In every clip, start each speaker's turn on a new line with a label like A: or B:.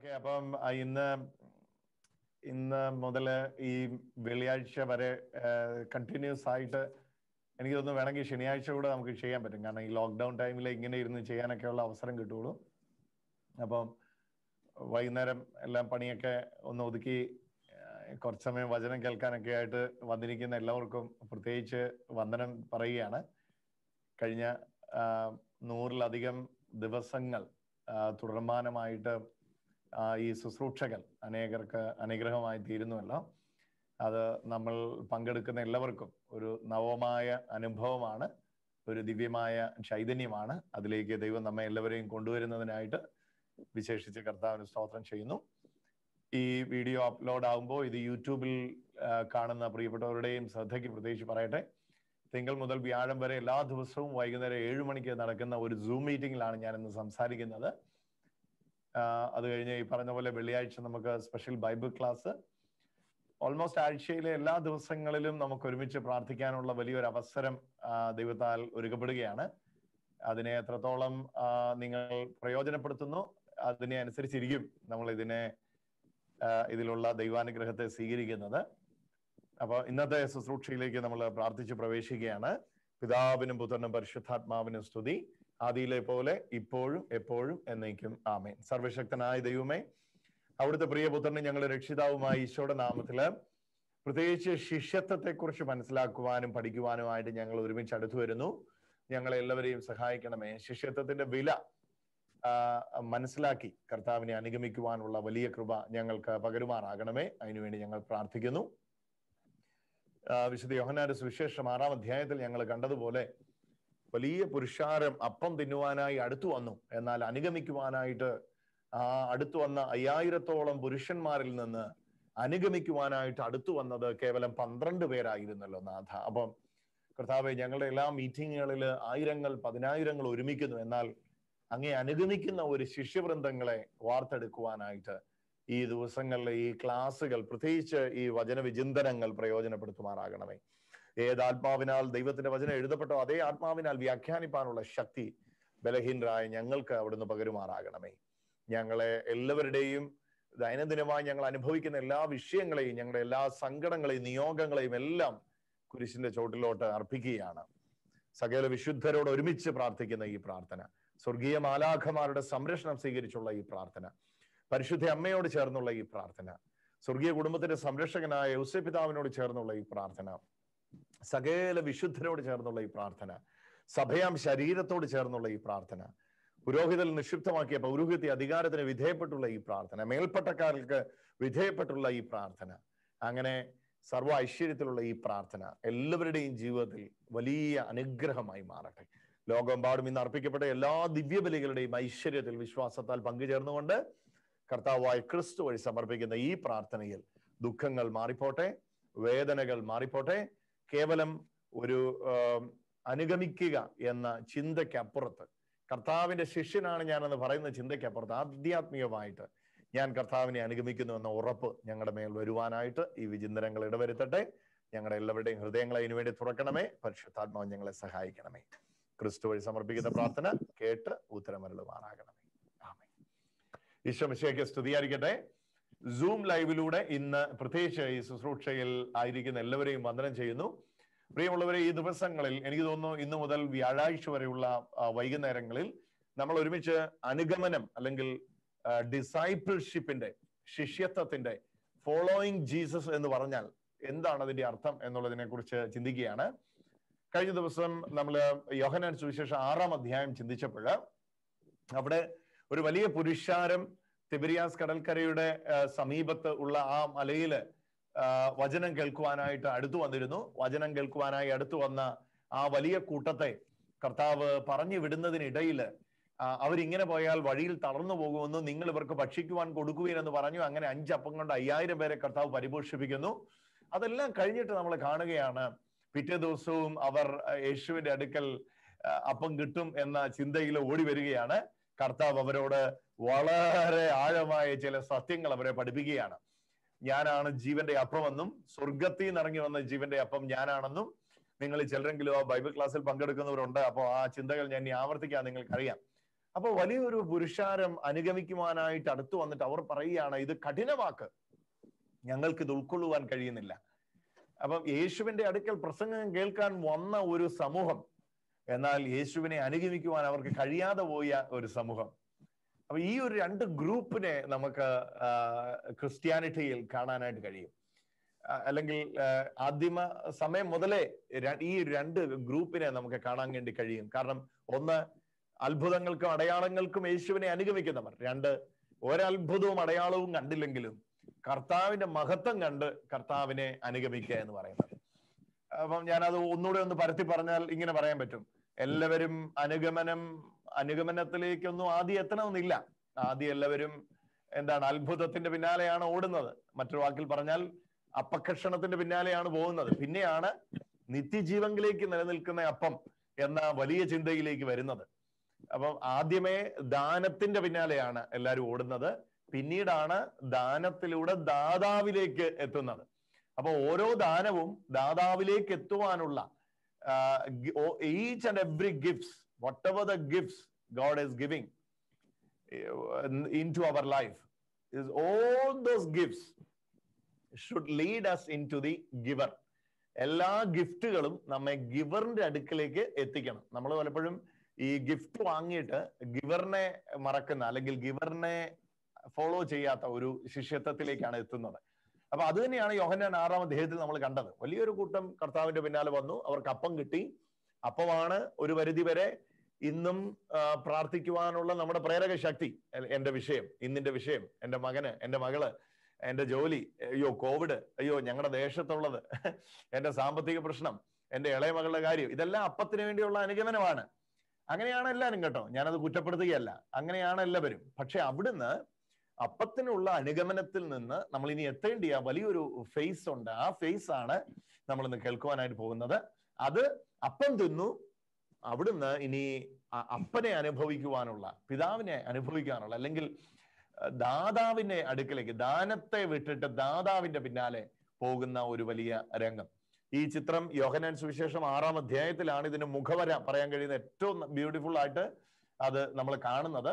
A: Okay അപ്പം ആ, ഇന്ന് ഇന്ന് മുതൽ ഈ വെള്ളിയാഴ്ച വരെ കണ്ടിന്യൂസ് ആയിട്ട് എനിക്ക് തോന്നുന്നു വേണമെങ്കിൽ ശനിയാഴ്ച കൂടെ നമുക്ക് ചെയ്യാൻ പറ്റും കാരണം ഈ ലോക്ക്ഡൌൺ ടൈമിൽ ഇങ്ങനെ ഇരുന്ന് ചെയ്യാനൊക്കെയുള്ള അവസരം കിട്ടുള്ളൂ അപ്പം വൈകുന്നേരം എല്ലാം പണിയൊക്കെ ഒന്ന് ഒതുക്കി ആ, കുറച്ച് സമയം വചനം കേൾക്കാനൊക്കെ ആയിട്ട് വന്നിരിക്കുന്ന എല്ലാവർക്കും പ്രത്യേകിച്ച് വന്ദനം പറയുകയാണ് കഴിഞ്ഞ ആ, നൂറിലധികം ദിവസങ്ങൾ ആ, തുടർമാനമായിട്ട് ആ, ഈ ശുശ്രൂഷകൾ അനേകർക്ക് അനുഗ്രഹമായി തീരുന്നുവല്ലോ അത് നമ്മൾ പങ്കെടുക്കുന്ന എല്ലാവർക്കും ഒരു നവമായ അനുഭവമാണ് ഒരു ദിവ്യമായ ചൈതന്യമാണ് അതിലേക്ക് ദൈവം നമ്മെ എല്ലാവരെയും കൊണ്ടുവരുന്നതിനായിട്ട് വിശേഷിച്ച് കർത്താവിന് സ്തോത്രം ചെയ്യുന്നു ഈ വീഡിയോ അപ്ലോഡ് ആകുമ്പോൾ ഇത് യൂട്യൂബിൽ ആ, കാണുന്ന പ്രിയപ്പെട്ടവരുടെയും ശ്രദ്ധയ്ക്ക് പ്രത്യേകിച്ച് പറയട്ടെ തിങ്കൾ മുതൽ വ്യാഴം വരെ എല്ലാ ദിവസവും വൈകുന്നേരം ഏഴ് മണിക്ക് നടക്കുന്ന ഒരു സൂം മീറ്റിംഗിലാണ് ഞാൻ ഇന്ന് സംസാരിക്കുന്നത് ആ, അത് കഴിഞ്ഞ് ഈ പറഞ്ഞ പോലെ വെള്ളിയാഴ്ച നമുക്ക് സ്പെഷ്യൽ ബൈബിൾ ക്ലാസ് ഓൾമോസ്റ്റ് ആഴ്ചയിലെ എല്ലാ ദിവസങ്ങളിലും നമുക്ക് ഒരുമിച്ച് പ്രാർത്ഥിക്കാനുള്ള വലിയൊരു അവസരം ആ, ദൈവത്താൽ ഒരുക്കപ്പെടുകയാണ് അതിനെ എത്രത്തോളം ആ, നിങ്ങൾ പ്രയോജനപ്പെടുത്തുന്നു അതിനെ അനുസരിച്ചിരിക്കും നമ്മൾ ഇതിനെ ആ, ഇതിലുള്ള ദൈവാനുഗ്രഹത്തെ സ്വീകരിക്കുന്നത് അപ്പൊ ഇന്നത്തെ ശുശ്രൂഷയിലേക്ക് നമ്മൾ പ്രാർത്ഥിച്ച് പ്രവേശിക്കുകയാണ് പിതാവിനും പുത്രനും പരിശുദ്ധാത്മാവിനും സ്തുതി ആദിയിലെ പോലെ ഇപ്പോഴും എപ്പോഴും എന്നേക്കും ആമേൻ സർവശക്തനായ ദൈവമേ അവിടുത്തെ പ്രിയപുത്രനും ഞങ്ങളുടെ രക്ഷിതാവുമായ ഈശോയുടെ നാമത്തില് പ്രത്യേകിച്ച് ശിഷ്യത്വത്തെ കുറിച്ച് മനസ്സിലാക്കുവാനും പഠിക്കുവാനുമായിട്ട് ഞങ്ങൾ ഒരുമിച്ച് അടുത്തു വരുന്നു ഞങ്ങളെ എല്ലാവരെയും സഹായിക്കണമേ ശിഷ്യത്വത്തിന്റെ വില ആ, മനസ്സിലാക്കി കർത്താവിനെ അനുഗമിക്കുവാനുള്ള വലിയ കൃപ ഞങ്ങൾക്ക് പകരുമാറാകണമേ അതിനുവേണ്ടി ഞങ്ങൾ പ്രാർത്ഥിക്കുന്നു ആ, വിശുദ്ധ യോഹനാന്റെ സുവിശേഷം ആറാം അധ്യായത്തിൽ ഞങ്ങൾ കണ്ടതുപോലെ വലിയ പുരുഷാരം അപ്പം തിന്നുവാനായി അടുത്തു വന്നു എന്നാൽ അനുഗമിക്കുവാനായിട്ട് ആ അടുത്തു വന്ന അയ്യായിരത്തോളം പുരുഷന്മാരിൽ നിന്ന് അനുഗമിക്കുവാനായിട്ട് അടുത്തു വന്നത് കേവലം പന്ത്രണ്ട് പേരായിരുന്നല്ലോ നാഥ അപ്പം കർത്താവെ ഞങ്ങളുടെ എല്ലാ മീറ്റിങ്ങുകളിൽ ആയിരങ്ങൾ പതിനായിരങ്ങൾ ഒരുമിക്കുന്നു എന്നാൽ അങ്ങേ അനുഗമിക്കുന്ന ഒരു ശിഷ്യവൃന്ദങ്ങളെ വാർത്തെടുക്കുവാനായിട്ട് ഈ ദിവസങ്ങളിലെ ഈ ക്ലാസ്സുകൾ പ്രത്യേകിച്ച് ഈ വചന വിചിന്തനങ്ങൾ പ്രയോജനപ്പെടുത്തുമാറാകണമേ ഏത് ആത്മാവിനാൽ ദൈവത്തിന്റെ വചനം എഴുതപ്പെട്ടോ അതേ ആത്മാവിനാൽ വ്യാഖ്യാനിപ്പാനുള്ള ശക്തി ബലഹീനരായ ഞങ്ങൾക്ക് അവിടുന്ന് പകരുമാറാകണമേ ഞങ്ങളെ എല്ലാവരുടെയും ദൈനംദിനമായി ഞങ്ങൾ അനുഭവിക്കുന്ന എല്ലാ വിഷയങ്ങളെയും ഞങ്ങളുടെ എല്ലാ സങ്കടങ്ങളെയും നിയോഗങ്ങളെയും എല്ലാം കുരിശിന്റെ ചോട്ടിലോട്ട് അർപ്പിക്കുകയാണ് സകല വിശുദ്ധരോട് ഒരുമിച്ച് പ്രാർത്ഥിക്കുന്ന ഈ പ്രാർത്ഥന സ്വർഗീയ മാലാഖമാരുടെ സംരക്ഷണം സ്വീകരിച്ചുള്ള ഈ പ്രാർത്ഥന പരിശുദ്ധ അമ്മയോട് ചേർന്നുള്ള ഈ പ്രാർത്ഥന സ്വർഗീയ കുടുംബത്തിന്റെ സംരക്ഷകനായ യൗസേ പിതാവിനോട് ചേർന്നുള്ള ഈ പ്രാർത്ഥന സകല വിശുദ്ധരോട് ചേർന്നുള്ള ഈ പ്രാർത്ഥന സഭയാം ശരീരത്തോട് ചേർന്നുള്ള ഈ പ്രാർത്ഥന പുരോഹിതൽ നിക്ഷിപ്തമാക്കിയ പൗരോഹിത്യ അധികാരത്തിന് വിധേയപ്പെട്ടുള്ള ഈ പ്രാർത്ഥന മേൽപ്പട്ടക്കാർക്ക് വിധേയപ്പെട്ടുള്ള ഈ പ്രാർത്ഥന അങ്ങനെ സർവ്വ ഐശ്വര്യത്തിലുള്ള ഈ പ്രാർത്ഥന എല്ലാവരുടെയും ജീവിതത്തിൽ വലിയ അനുഗ്രഹമായി മാറട്ടെ ലോകമെമ്പാടും ഇന്ന് അർപ്പിക്കപ്പെട്ട എല്ലാ ദിവ്യബലികളുടെയും ഐശ്വര്യത്തിൽ വിശ്വാസത്താൽ പങ്കുചേർന്നുകൊണ്ട് കർത്താവായ ക്രിസ്തു വഴി സമർപ്പിക്കുന്ന ഈ പ്രാർത്ഥനയിൽ ദുഃഖങ്ങൾ മാറിപ്പോട്ടെ വേദനകൾ മാറിപ്പോട്ടെ കേവലം ഒരു ആം, അനുഗമിക്കുക എന്ന ചിന്തയ്ക്കപ്പുറത്ത് കർത്താവിന്റെ ശിഷ്യനാണ് ഞാനെന്ന് പറയുന്ന ചിന്തയ്ക്കപ്പുറത്ത് ആധ്യാത്മികമായിട്ട് ഞാൻ കർത്താവിനെ അനുഗമിക്കുന്നു എന്ന ഉറപ്പ് ഞങ്ങളുടെ മേൽ വരുവാനായിട്ട് ഈ വിചിന്തനങ്ങൾ ഇടവരുത്തട്ടെ ഞങ്ങളുടെ എല്ലാവരുടെയും ഹൃദയങ്ങളെ അതിനുവേണ്ടി തുറക്കണമേ പരിശുദ്ധാത്മാവ് ഞങ്ങളെ സഹായിക്കണമേ ക്രിസ്തു വഴി സമർപ്പിക്കുന്ന പ്രാർത്ഥന കേട്ട് ഉത്തരമരുളുമാറാകണമേ ആമേ ഈശോ മിശിഹയ്ക്ക് സ്തുതിയായിരിക്കട്ടെ സൂം ലൈവിലൂടെ ഇന്ന് പ്രത്യേകിച്ച് ഈ ശുശ്രൂഷയിൽ ആയിരിക്കുന്ന എല്ലാവരെയും വന്ദനം ചെയ്യുന്നു പ്രിയമുള്ളവരെ ഈ ദിവസങ്ങളിൽ എനിക്ക് തോന്നുന്നു ഇന്നു മുതൽ വ്യാഴാഴ്ച വരെയുള്ള ആ, വൈകുന്നേരങ്ങളിൽ നമ്മൾ ഒരുമിച്ച് അനുഗമനം അല്ലെങ്കിൽ ഡിസൈപ്പിൾഷിപ്പിന്റെ ശിഷ്യത്വത്തിന്റെ ഫോളോയിങ് ജീസസ് എന്ന് പറഞ്ഞാൽ എന്താണ് അതിന്റെ അർത്ഥം എന്നുള്ളതിനെ കുറിച്ച് ചിന്തിക്കുകയാണ് കഴിഞ്ഞ ദിവസം നമ്മൾ യോഹനാൻ സുവിശേഷം ആറാം അധ്യായം ചിന്തിച്ചപ്പോൾ അവിടെ ഒരു വലിയ പുരുഷാരം തിബിരിയാസ് കടൽക്കരയുടെ ആ, സമീപത്ത് ഉള്ള ആ മലയില് ആ, വചനം കേൾക്കുവാനായിട്ട് അടുത്തു വന്നിരുന്നു വചനം കേൾക്കുവാനായി അടുത്തു വന്ന ആ വലിയ കൂട്ടത്തെ കർത്താവ് പറഞ്ഞു വിടുന്നതിനിടയിൽ ആ, അവരിങ്ങനെ പോയാൽ വഴിയിൽ തളർന്നു പോകുമെന്ന് നിങ്ങൾ ഇവർക്ക് ഭക്ഷിക്കുവാൻ കൊടുക്കുവീൻ എന്ന് പറഞ്ഞു അങ്ങനെ അഞ്ചപ്പം കൊണ്ട് അയ്യായിരം പേരെ കർത്താവ് പരിപോഷിപ്പിക്കുന്നു അതെല്ലാം കഴിഞ്ഞിട്ട് നമ്മൾ കാണുകയാണ് പിറ്റേ ദിവസവും അവർ ആ, യേശുവിന്റെ അടുക്കൽ ആ, അപ്പം കിട്ടും എന്ന ചിന്തയിൽ ഓടി വരികയാണ് കർത്താവ് അവരോട് വളരെ ആഴമായ ചില സത്യങ്ങൾ അവരെ പഠിപ്പിക്കുകയാണ് ഞാനാണ് ജീവന്റെ അപ്പമെന്നും സ്വർഗത്തിൽ നിന്ന് ഇറങ്ങി വന്ന ജീവന്റെ അപ്പം ഞാനാണെന്നും നിങ്ങൾ ചിലരെങ്കിലും ആ ബൈബിൾ ക്ലാസ്സിൽ പങ്കെടുക്കുന്നവരുണ്ട് അപ്പോൾ ആ ചിന്തകൾ ഞാൻ ഇനി ആവർത്തിക്കാൻ നിങ്ങൾക്കറിയാം അപ്പൊ വലിയൊരു പുരുഷാരം അനുഗമിക്കുവാനായിട്ട് അടുത്തു വന്നിട്ട് അവർ പറയുകയാണ് ഇത് കഠിനവാക്ക് ഞങ്ങൾക്ക് ഇത് ഉൾക്കൊള്ളുവാൻ കഴിയുന്നില്ല അപ്പം യേശുവിന്റെ അടുക്കൽ പ്രസംഗം കേൾക്കാൻ വന്ന ഒരു സമൂഹം എന്നാൽ യേശുവിനെ അനുഗമിക്കുവാൻ അവർക്ക് കഴിയാതെ പോയ ഒരു സമൂഹം അപ്പൊ ഈ ഒരു രണ്ട് ഗ്രൂപ്പിനെ നമുക്ക് ക്രിസ്ത്യാനിറ്റിയിൽ കാണാനായിട്ട് കഴിയും അല്ലെങ്കിൽ ആദ്യമ സമയം മുതലേ ഈ രണ്ട് ഗ്രൂപ്പിനെ നമുക്ക് കാണാൻ വേണ്ടി കഴിയും കാരണം ഒന്ന് അത്ഭുതങ്ങൾക്കും അടയാളങ്ങൾക്കും യേശുവിനെ അനുഗമിക്കുന്നവർ രണ്ട് ഒരത്ഭുതവും അടയാളവും കണ്ടില്ലെങ്കിലും കർത്താവിന്റെ മഹത്വം കണ്ട് കർത്താവിനെ അനുഗമിക്കുക എന്ന് പറയുന്നത് അപ്പം ഞാനത് ഒന്നുകൂടെ ഒന്ന് പരത്തി പറഞ്ഞാൽ ഇങ്ങനെ പറയാൻ പറ്റും എല്ലാവരും അനുഗമനം അനുഗമനത്തിലേക്കൊന്നും ആദ്യം എത്തണമെന്നില്ല ആദ്യം എല്ലാവരും എന്താണ് അത്ഭുതത്തിന്റെ പിന്നാലെയാണ് ഓടുന്നത് മറ്റൊരു വാക്കിൽ പറഞ്ഞാൽ അപ്പക്കഷണത്തിന്റെ പിന്നാലെയാണ് പോകുന്നത് പിന്നെയാണ് നിത്യജീവങ്കിലേക്ക് നിലനിൽക്കുന്ന അപ്പം എന്ന വലിയ ചിന്തയിലേക്ക് വരുന്നത് അപ്പം ആദ്യമേ ദാനത്തിന്റെ പിന്നാലെയാണ് എല്ലാവരും ഓടുന്നത് പിന്നീടാണ് ദാനത്തിലൂടെ ദാതാവിലേക്ക് എത്തുന്നത് അപ്പൊ ഓരോ ദാനവും ദാതാവിലേക്ക് എത്തുവാനുള്ള each and every gifts whatever the gifts God is giving into our life is all those gifts should lead us into the giver എല്ലാ ഗിഫ്റ്റുകളും നമ്മെ ഗിവറിന്റെ അടുക്കിലേക്ക് എത്തിക്കണം നമ്മൾ പലപ്പോഴും ഈ ഗിഫ്റ്റ് വാങ്ങിയിട്ട് ഗിവറിനെ മറക്കുന്ന അല്ലെങ്കിൽ ഗിവറിനെ ഫോളോ ചെയ്യാത്ത ഒരു ശിഷ്യത്വത്തിലേക്കാണ് എത്തുന്നത് അപ്പൊ അത് തന്നെയാണ് യോഹന്നാൻ ആറാം അധ്യായത്തിൽ നമ്മൾ കണ്ടത് വലിയൊരു കൂട്ടം കർത്താവിന്റെ പിന്നാലെ വന്നു അവർക്ക് അപ്പം കിട്ടി അപ്പമാണ് ഒരു പരിധി വരെ ഇന്നും പ്രാർത്ഥിക്കുവാനുള്ള നമ്മുടെ പ്രേരക ശക്തി എന്റെ വിഷയം ഇന്നിന്റെ വിഷയം എന്റെ മകന് എന്റെ മകള് എന്റെ ജോലി അയ്യോ കോവിഡ് അയ്യോ ഞങ്ങളുടെ ദേശത്തുള്ളത് എന്റെ സാമ്പത്തിക പ്രശ്നം എന്റെ ഇളയ മകളുടെ കാര്യം ഇതെല്ലാം അപ്പത്തിന് വേണ്ടിയുള്ള അനുഗമനമാണ് അങ്ങനെയാണ് എല്ലാവരും കേട്ടോ ഞാനത് കുറ്റപ്പെടുത്തുകയല്ല അങ്ങനെയാണ് എല്ലാവരും പക്ഷെ അവിടുന്ന് അപ്പത്തിനുള്ള അനുഗമനത്തിൽ നിന്ന് നമ്മൾ ഇനി എത്തേണ്ടിയ വലിയൊരു ഫേസ് ഉണ്ട് ആ ഫേസ് ആണ് നമ്മൾ ഇന്ന് കേൾക്കുവാനായിട്ട് പോകുന്നത് അത് അപ്പം തിന്നു അവിടുന്ന് ഇനി അപ്പനെ അനുഭവിക്കുവാനുള്ള പിതാവിനെ അനുഭവിക്കാനുള്ള അല്ലെങ്കിൽ ദാതാവിന്റെ അടുക്കലേക്ക് ദാനത്തെ വിട്ടിട്ട് ദാതാവിന്റെ പിന്നാലെ പോകുന്ന ഒരു വലിയ രംഗം ഈ ചിത്രം യോഹനാൻ സുവിശേഷം ആറാം അധ്യായത്തിലാണ് ഇതിന് മുഖവര പറയാൻ കഴിയുന്ന ഏറ്റവും ബ്യൂട്ടിഫുൾ ആയിട്ട് അത് നമ്മൾ കാണുന്നത്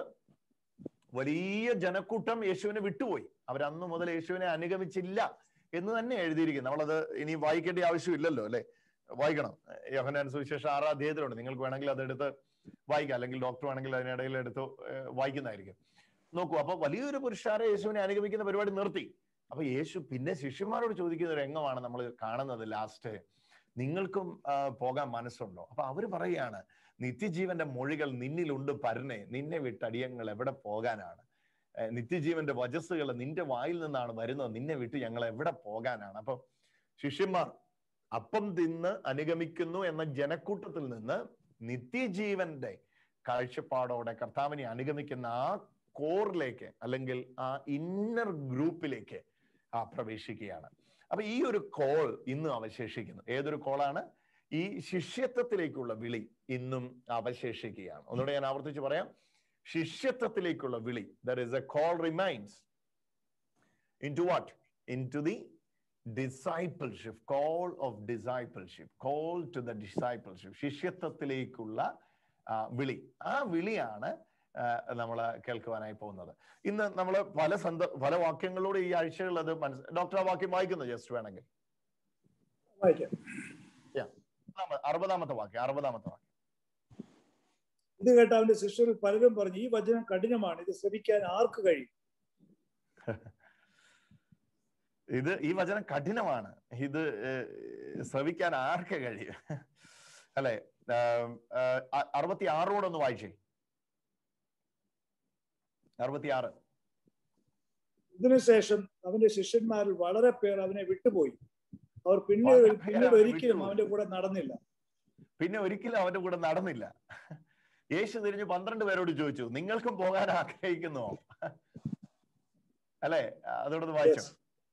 A: വലിയ ജനക്കൂട്ടം യേശുവിനെ വിട്ടുപോയി അവരന്ന് മുതൽ യേശുവിനെ അനുഗമിച്ചില്ല എന്ന് തന്നെ എഴുതിയിരിക്കുന്നു നമ്മളത് ഇനി വായിക്കേണ്ട ആവശ്യമില്ലല്ലോ അല്ലെ വായിക്കണം യോഹനാൻ സുവിശേഷം ആറാം അധ്യായത്തിലുണ്ട് നിങ്ങൾക്ക് വേണമെങ്കിൽ അതെടുത്ത് വായിക്കാം അല്ലെങ്കിൽ ഡോക്ടർ വേണമെങ്കിൽ അതിനിടയിൽ എടുത്ത് വായിക്കുന്നതായിരിക്കും നോക്കൂ അപ്പൊ വലിയൊരു പുരുഷാരെ യേശുവിനെ അനുഗമിക്കുന്ന പരിപാടി നിർത്തി അപ്പൊ യേശു പിന്നെ ശിഷ്യന്മാരോട് ചോദിക്കുന്ന ഒരു രംഗമാണ് നമ്മൾ കാണുന്നത് ലാസ്റ്റ് നിങ്ങൾക്കും പോകാൻ മനസ്സുണ്ടോ അപ്പൊ അവര് പറയുകയാണ് നിത്യജീവന്റെ മൊഴികൾ നിന്നിലുണ്ട് പരനെ നിന്നെ വിട്ടടിയങ്ങൾ എവിടെ പോകാനാണ് നിത്യജീവന്റെ വജസ്സുകൾ നിന്റെ വായിൽ നിന്നാണ് വരുന്നത് നിന്നെ വിട്ട് ഞങ്ങൾ എവിടെ പോകാനാണ് അപ്പൊ ശിഷ്യന്മാർ അപ്പം തിന്ന് അനുഗമിക്കുന്നു എന്ന ജനക്കൂട്ടത്തിൽ നിന്ന് നിത്യജീവന്റെ കാഴ്ചപ്പാടോടെ കർത്താവിനെ അനുഗമിക്കുന്ന ആ കോറിലേക്ക് അല്ലെങ്കിൽ ആ ഇന്നർ ഗ്രൂപ്പിലേക്ക് ആ പ്രവേശിക്കുകയാണ് അപ്പൊ ഈ ഒരു കോൾ ഇന്നും അവശേഷിക്കുന്നു ഏതൊരു കോളാണ് ഈ ശിഷ്യത്വത്തിലേക്കുള്ള വിളി ഇന്നും അവശേഷിക്കുകയാണ് ഒന്നുകൂടെ ഞാൻ ആവർത്തിച്ച് പറയാം ശിഷ്യത്വത്തിലേക്കുള്ള വിളി there is a call remains into what into the discipleship call of discipleship call to the discipleship ശിഷ്യത്വത്തിലേക്കുള്ള വിളി ആ വിളിയാണ് നമ്മൾ കേൾക്കുവാനായി പോകുന്നത് ഇന്ന് നമ്മൾ പല സന്ദ പല വാക്യങ്ങളോട് ഈ ആഴ്ചകൾ അത് മനസ്സിൽ ഡോക്ടർ ആ വാക്യം വായിക്കുന്നു ജസ്റ്റ് വേണമെങ്കിൽ അറുപതാമത്തെ വാക്യം അറുപതാമത്തെ വാക്യം
B: ഇത് കേട്ട അവന്റെ ശിഷ്യരിൽ പലരും പറഞ്ഞു ഈ വചനം കഠിനമാണ് ഇത് ശ്രമിക്കാൻ ആർക്ക് കഴിയും
A: ഇത് ഈ വചനം കഠിനമാണ് ഇത് ശ്രവിക്കാൻ ആർക്ക് കഴിയും അല്ലെ അറുപത്തി ആറോടൊന്ന് വായിച്ചേ അറുപത്തിയാറ്
B: ഇതിനുശേഷം അവന്റെ ശിഷ്യന്മാരിൽ വളരെ പേർ അവനെ വിട്ടുപോയി അവർ പിന്നെ പിന്നീട് ഒരിക്കലും അവന്റെ കൂടെ നടന്നില്ല
A: പിന്നെ ഒരിക്കലും അവന്റെ കൂടെ നടന്നില്ല യേശു തിരിഞ്ഞ് പന്ത്രണ്ട് പേരോട് ചോദിച്ചു നിങ്ങൾക്കും പോകാൻ ആഗ്രഹിക്കുന്നോ അല്ലെ അതോടൊന്ന് വായിച്ചു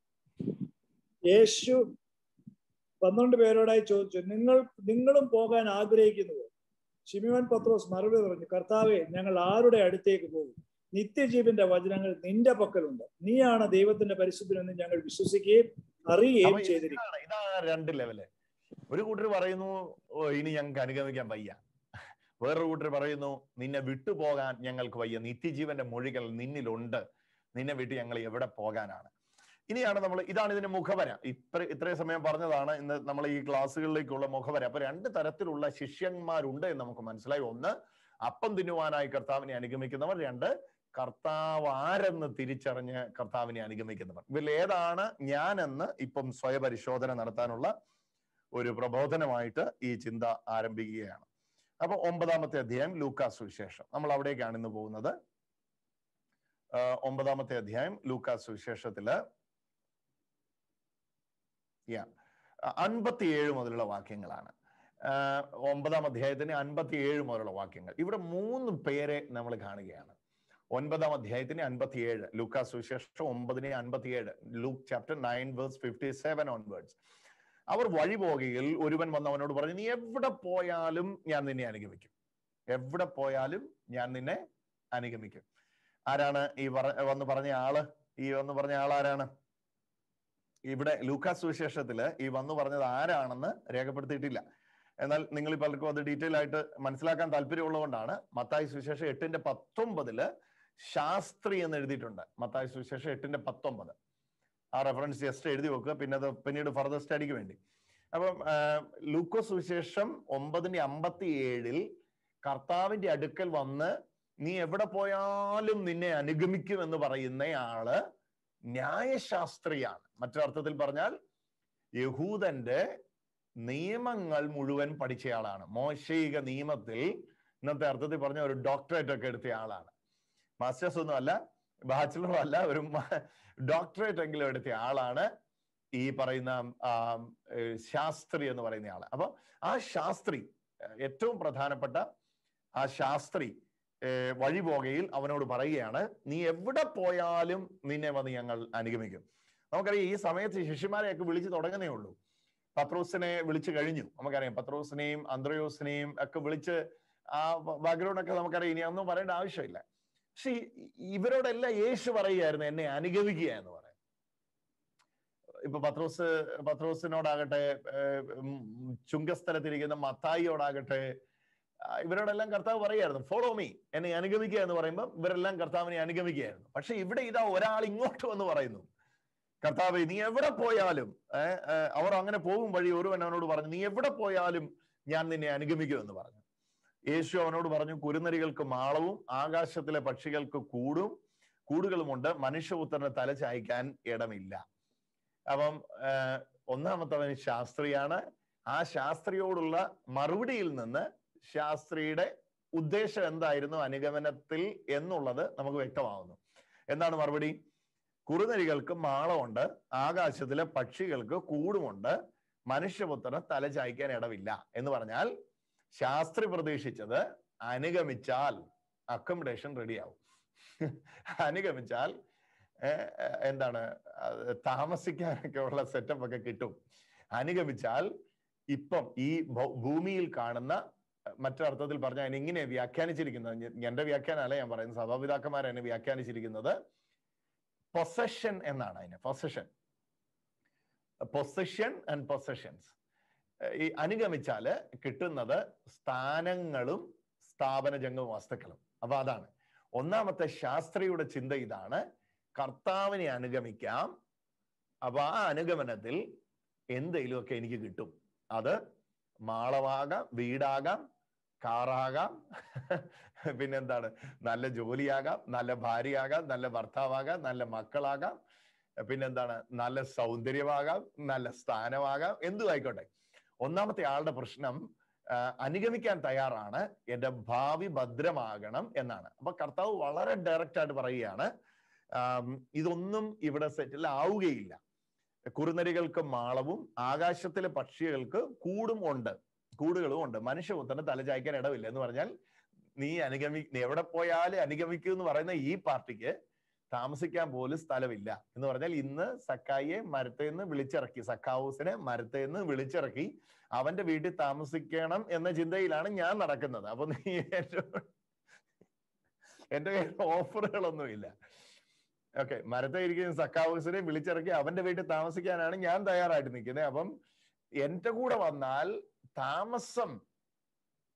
B: യേശു പന്ത്രണ്ട് പേരോടായി ചോദിച്ചു നിങ്ങൾ നിങ്ങളും പോകാൻ ആഗ്രഹിക്കുന്നുവോ ഷിമിയോൻ പത്രോസ് മറുപടി പറഞ്ഞു കർത്താവെ ഞങ്ങൾ ആരുടെ അടുത്തേക്ക് പോകും നിത്യജീവന്റെ വചനങ്ങൾ നിന്റെ പക്കലുണ്ട് നീയാണ് ദൈവത്തിന്റെ പരിശുദ്ധനെന്ന് ഞങ്ങൾ വിശ്വസിക്കുകയും അറിയുകയും ചെയ്തിരിക്കുന്നു
A: ഇതാണ് രണ്ട് ലെവല് ഒരു കൂട്ടർ പറയുന്നു ഓ ഇനി ഞങ്ങൾക്ക് അനുഗമിക്കാൻ വയ്യ വേറൊരു കൂട്ടർ പറയുന്നു നിന്നെ വിട്ടുപോകാൻ ഞങ്ങൾക്ക് വയ്യ നിത്യജീവന്റെ മൊഴികൾ നിന്നിലുണ്ട് നിന്നെ വിട്ട് ഞങ്ങൾ എവിടെ പോകാനാണ് ഇനിയാണ് നമ്മൾ ഇതാണ് ഇതിന്റെ മുഖവര ഇത്ര ഇത്രയും സമയം പറഞ്ഞതാണ് ഇന്ന് നമ്മൾ ഈ ക്ലാസ്സുകളിലേക്കുള്ള മുഖവര അപ്പൊ രണ്ട് തരത്തിലുള്ള ശിഷ്യന്മാരുണ്ട് എന്ന് നമുക്ക് മനസ്സിലായി ഒന്ന് അപ്പം തിന്നുവാനായി കർത്താവിനെ അനുഗമിക്കുന്നവർ രണ്ട് കർത്താവ് ആരെന്ന് തിരിച്ചറിഞ്ഞ് കർത്താവിനെ അനുഗമിക്കുന്നവർ ഇതിൽ ഏതാണ് ഞാനെന്ന് ഇപ്പം സ്വയപരിശോധന നടത്താനുള്ള ഒരു പ്രബോധനമായിട്ട് ഈ ചിന്ത ആരംഭിക്കുകയാണ് അപ്പൊ ഒമ്പതാമത്തെ അധ്യായം ലൂക്കാസ് സുവിശേഷം നമ്മൾ അവിടേക്കാണ് ഇന്ന് പോകുന്നത് ഒമ്പതാമത്തെ അധ്യായം ലൂക്കാസ് സുവിശേഷത്തില് യാ അൻപത്തിയേഴ് മുതലുള്ള വാക്യങ്ങളാണ് ഒമ്പതാം അധ്യായത്തിന് അൻപത്തിയേഴ് മുതലുള്ള വാക്യങ്ങൾ ഇവിടെ മൂന്ന് പേരെ നമ്മൾ കാണുകയാണ് ഒൻപതാം അധ്യായത്തിന് അൻപത്തിയേഴ് ലൂക്കാ സുവിശേഷം ഒമ്പതിനെ അൻപത്തിയേഴ് Luke chapter nine verse fifty seven onwards അവർ വഴി പോകുകയിൽ ഒരുവൻ വന്ന് അവനോട് പറഞ്ഞു നീ എവിടെ പോയാലും ഞാൻ നിന്നെ അനുഗമിക്കും എവിടെ പോയാലും ഞാൻ നിന്നെ അനുഗമിക്കും ആരാണ് ഈ വന്ന് പറഞ്ഞ ആള് ഈ വന്ന് പറഞ്ഞ ആൾ ആരാണ് ഇവിടെ ലൂക്കാസ് സുവിശേഷത്തില് ഈ വന്നു പറഞ്ഞത് ആരാണെന്ന് രേഖപ്പെടുത്തിയിട്ടില്ല എന്നാൽ നിങ്ങൾ പലർക്കും അത് ഡീറ്റെയിൽ ആയിട്ട് മനസ്സിലാക്കാൻ താല്പര്യമുള്ളതുകൊണ്ടാണ് മത്തായി സുവിശേഷം എട്ടിന്റെ പത്തൊമ്പതില് ശാസ്ത്രി എന്ന് എഴുതിയിട്ടുണ്ട് മത്തായി സുവിശേഷം എട്ടിന്റെ പത്തൊമ്പത് ആ റെഫറൻസ് ജസ്റ്റ് എഴുതി വെക്കുക പിന്നെ അത് പിന്നീട് ഫർദർ സ്റ്റഡിക്ക് വേണ്ടി അപ്പം ലൂക്കോ സുവിശേഷം ഒമ്പതിന്റെ അമ്പത്തി ഏഴിൽ കർത്താവിന്റെ അടുക്കൽ വന്ന് നീ എവിടെ പോയാലും നിന്നെ അനുഗമിക്കും എന്ന് പറയുന്ന ആള് ന്യായശാസ്ത്രിയാണ് മറ്റൊരർത്ഥത്തിൽ പറഞ്ഞാൽ യഹൂദന്റെ നിയമങ്ങൾ മുഴുവൻ പഠിച്ചയാളാണ് മോശയിക നിയമത്തിൽ ഇന്നത്തെ അർത്ഥത്തിൽ പറഞ്ഞ ഒരു ഡോക്ടറേറ്റ് ഒക്കെ എടുത്ത ആളാണ് മാസ്റ്റേഴ്സ് ഒന്നും അല്ല ബാച്ചിലറും അല്ല ഒരു ഡോക്ടറേറ്റ് എങ്കിലും എടുത്ത ആളാണ് ഈ പറയുന്ന ശാസ്ത്രി എന്ന് പറയുന്ന ആള് അപ്പൊ ആ ശാസ്ത്രി ഏറ്റവും പ്രധാനപ്പെട്ട ആ ശാസ്ത്രി വഴി പോകുകയിൽ അവനോട് പറയുകയാണ് നീ എവിടെ പോയാലും നിന്നെ വന്ന് ഞങ്ങൾ അനുഗമിക്കും നമുക്കറിയാം ഈ സമയത്ത് ശിഷ്യന്മാരെയൊക്കെ വിളിച്ചു തുടങ്ങുന്നേ ഉള്ളൂ പത്രോസിനെ വിളിച്ചു കഴിഞ്ഞു നമുക്കറിയാം പത്രോസിനെയും അന്ത്രയോസിനെയും ഒക്കെ വിളിച്ച് ആ ബാക്ക്ഗ്രൗണ്ട് ഒക്കെ നമുക്കറിയാം ഇനി ഒന്നും പറയേണ്ട ആവശ്യമില്ല പക്ഷെ ഇവരോടെല്ലാം യേശു പറയുകയായിരുന്നു എന്നെ അനുഗമിക്കുക എന്ന് പറയാം ഇപ്പൊ പത്രോസ് പത്രോസിനോടാകട്ടെ ചുങ്കസ്ഥലത്തിരിക്കുന്ന മത്തായിയോടാകട്ടെ ഇവരോടെല്ലാം കർത്താവ് പറയായിരുന്നു ഫോളോ മീ എന്നെ അനുഗമിക്കുക എന്ന് പറയുമ്പോൾ ഇവരെല്ലാം കർത്താവിനെ അനുഗമിക്കുകയായിരുന്നു പക്ഷെ ഇവിടെ ഇതാ ഒരാൾ ഇങ്ങോട്ട് വന്ന് പറയുന്നു കർത്താവ് നീ എവിടെ പോയാലും അവർ അങ്ങനെ പോകും വഴി ഒരുവൻ അവനോട് പറഞ്ഞു നീ എവിടെ പോയാലും ഞാൻ നിന്നെ അനുഗമിക്കും എന്ന് പറഞ്ഞു യേശു അവനോട് പറഞ്ഞു കുരുനരികൾക്ക് മാളവും ആകാശത്തിലെ പക്ഷികൾക്ക് കൂടും കൂടുകളുമുണ്ട് മനുഷ്യപുത്രന് തല ചായ്ക്കാൻ ഇടമില്ല അപ്പം ഒന്നാമത്തവൻ ശാസ്ത്രിയാണ് ആ ശാസ്ത്രിയോടുള്ള മറുപടിയിൽ നിന്ന് ശാസ്ത്രിയുടെ ഉദ്ദേശം എന്തായിരുന്നു അനുഗമനത്തിൽ എന്നുള്ളത് നമുക്ക് വ്യക്തമാവുന്നു എന്താണ് മറുപടി കുറുനരികൾക്ക് മാളമുണ്ട് ആകാശത്തിലെ പക്ഷികൾക്ക് കൂടുമുണ്ട് മനുഷ്യപുത്രന് തല ചായ്ക്കാൻ ഇടവില്ല എന്ന് പറഞ്ഞാൽ ശാസ്ത്രി പ്രതീക്ഷിച്ചത് അനുഗമിച്ചാൽ അക്കോമഡേഷൻ റെഡിയാവും അനുഗമിച്ചാൽ എന്താണ് താമസിക്കാനൊക്കെ ഉള്ള സെറ്റപ്പ് ഒക്കെ കിട്ടും അനുഗമിച്ചാൽ ഇപ്പം ഈ ഭൂമിയിൽ കാണുന്ന മറ്റൊരർത്ഥത്തിൽ പറഞ്ഞാൽ ഇങ്ങനെ വ്യാഖ്യാനിച്ചിരിക്കുന്നത് എന്റെ വ്യാഖ്യാനമല്ല ഞാൻ പറയുന്നത് സഭാപിതാക്കന്മാർ എന്നെ വ്യാഖ്യാനിച്ചിരിക്കുന്നത് പൊസഷൻ എന്നാണ് അതിന് പൊസഷൻ പൊസഷൻ ആൻഡ് പൊസഷൻസ് ഈ അനുഗമിച്ചാല് കിട്ടുന്നത് സ്ഥാനങ്ങളും സ്ഥാപനജംഗവും വസ്തുക്കളും അപ്പൊ അതാണ് ഒന്നാമത്തെ ശാസ്ത്രിയുടെ ചിന്ത ഇതാണ് കർത്താവിനെ അനുഗമിക്കാം അപ്പൊ ആ അനുഗമനത്തിൽ എന്തെങ്കിലുമൊക്കെ എനിക്ക് കിട്ടും അത് മാളമാകാം വീടാകാം കാറാകാം പിന്നെന്താണ് നല്ല ജോലിയാകാം നല്ല ഭാര്യയാകാം നല്ല ഭർത്താവാകാം നല്ല മക്കളാകാം പിന്നെന്താണ് നല്ല സൗന്ദര്യമാകാം നല്ല സ്ഥാനമാകാം എന്തും ആയിക്കോട്ടെ ഒന്നാമത്തെ ആളുടെ പ്രശ്നം അനുഗമിക്കാൻ തയ്യാറാണ് എന്റെ ഭാവി ഭദ്രമാകണം എന്നാണ് അപ്പൊ കർത്താവ് വളരെ ഡയറക്റ്റ് ആയിട്ട് പറയുകയാണ് ഇതൊന്നും ഇവിടെ സെറ്റിൽ ആവുകയില്ല കുറുനരികൾക്ക് മാളവും ആകാശത്തിലെ പക്ഷികൾക്ക് കൂടും ഉണ്ട് കൂടുകളും ഉണ്ട് മനുഷ്യപുത്രന് തലചായ്ക്കാൻ ഇടവില്ല എന്ന് പറഞ്ഞാൽ നീ അനുഗമി നീ എവിടെ പോയാലും അനുഗമിക്കൂ എന്ന് പറയുന്ന ഈ പാർട്ടിക്ക് താമസിക്കാൻ പോലും സ്ഥലമില്ല എന്ന് പറഞ്ഞാൽ ഇന്ന് സക്കായിയെ മരത്തേന്ന് വിളിച്ചിറക്കി സക്കാവൂസിനെ മരത്തേന്ന് വിളിച്ചിറക്കി അവന്റെ വീട്ടിൽ താമസിക്കണം എന്ന ചിന്തയിലാണ് ഞാൻ നടക്കുന്നത് അപ്പൊ നീ എന്റെ എന്റെ കയ്യിൽ ഓഫറുകളൊന്നുമില്ല ഓക്കെ മരത്തെ ഇരിക്കുന്ന സക്കാവൂസിനെ വിളിച്ചിറക്കി അവന്റെ വീട്ടിൽ താമസിക്കാനാണ് ഞാൻ തയ്യാറായിട്ട് നിൽക്കുന്നത് അപ്പം എന്റെ കൂടെ വന്നാൽ താമസം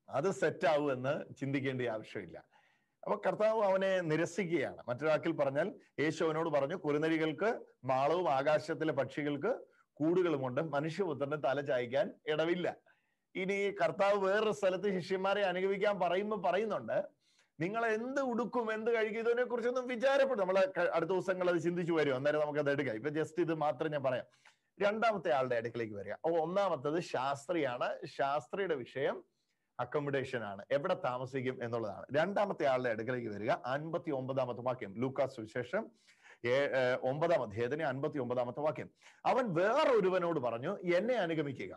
A: അത് സെറ്റ് ആവുമെന്ന് ചിന്തിക്കേണ്ട ആവശ്യമില്ല അപ്പൊ കർത്താവ് അവനെ നിരസിക്കുകയാണ് മറ്റൊരാക്കിൽ പറഞ്ഞാൽ യേശു അവനോട് പറഞ്ഞു കുറുനരികൾക്ക് മാളവും ആകാശത്തിലെ പക്ഷികൾക്ക് കൂടുകളുമുണ്ട് മനുഷ്യപുത്രന് തല ചായ്ക്കാൻ ഇടവില്ല ഇനി കർത്താവ് വേറൊരു സ്ഥലത്ത് ശിഷ്യന്മാരെ അനുഗമിക്കാൻ പറയുമ്പോൾ പറയുന്നുണ്ട് നിങ്ങൾ എന്ത് ഉടുക്കും എന്ത് കഴിക്കും ഇതിനെ കുറിച്ചൊന്നും വിചാരപ്പെടും നമ്മളെ ക- അടുത്ത ദിവസങ്ങൾ അത് ചിന്തിച്ചു വരും അന്നേരം നമുക്ക് അത് എടുക്കാം ഇപ്പൊ ജസ്റ്റ് ഇത് മാത്രം ഞാൻ പറയാം രണ്ടാമത്തെ ആളുടെ അടുക്കലേക്ക് വരിക ഓ ഒന്നാമത്തത് ശാസ്ത്രിയാണ് ശാസ്ത്രിയുടെ വിഷയം അക്കോമഡേഷൻ ആണ് എവിടെ താമസിക്കും എന്നുള്ളതാണ് രണ്ടാമത്തെ ആളുടെ അടുക്കലേക്ക് വരിക അൻപത്തി ഒമ്പതാമത്തെ വാക്യം ലൂക്കാസ് സുവിശേഷം ഏ- ഏ, ഒമ്പതാം അധ്യായത്തിന് അൻപത്തി ഒമ്പതാമത്തെ വാക്യം അവൻ വേറൊരുവനോട് പറഞ്ഞു എന്നെ അനുഗമിക്കുക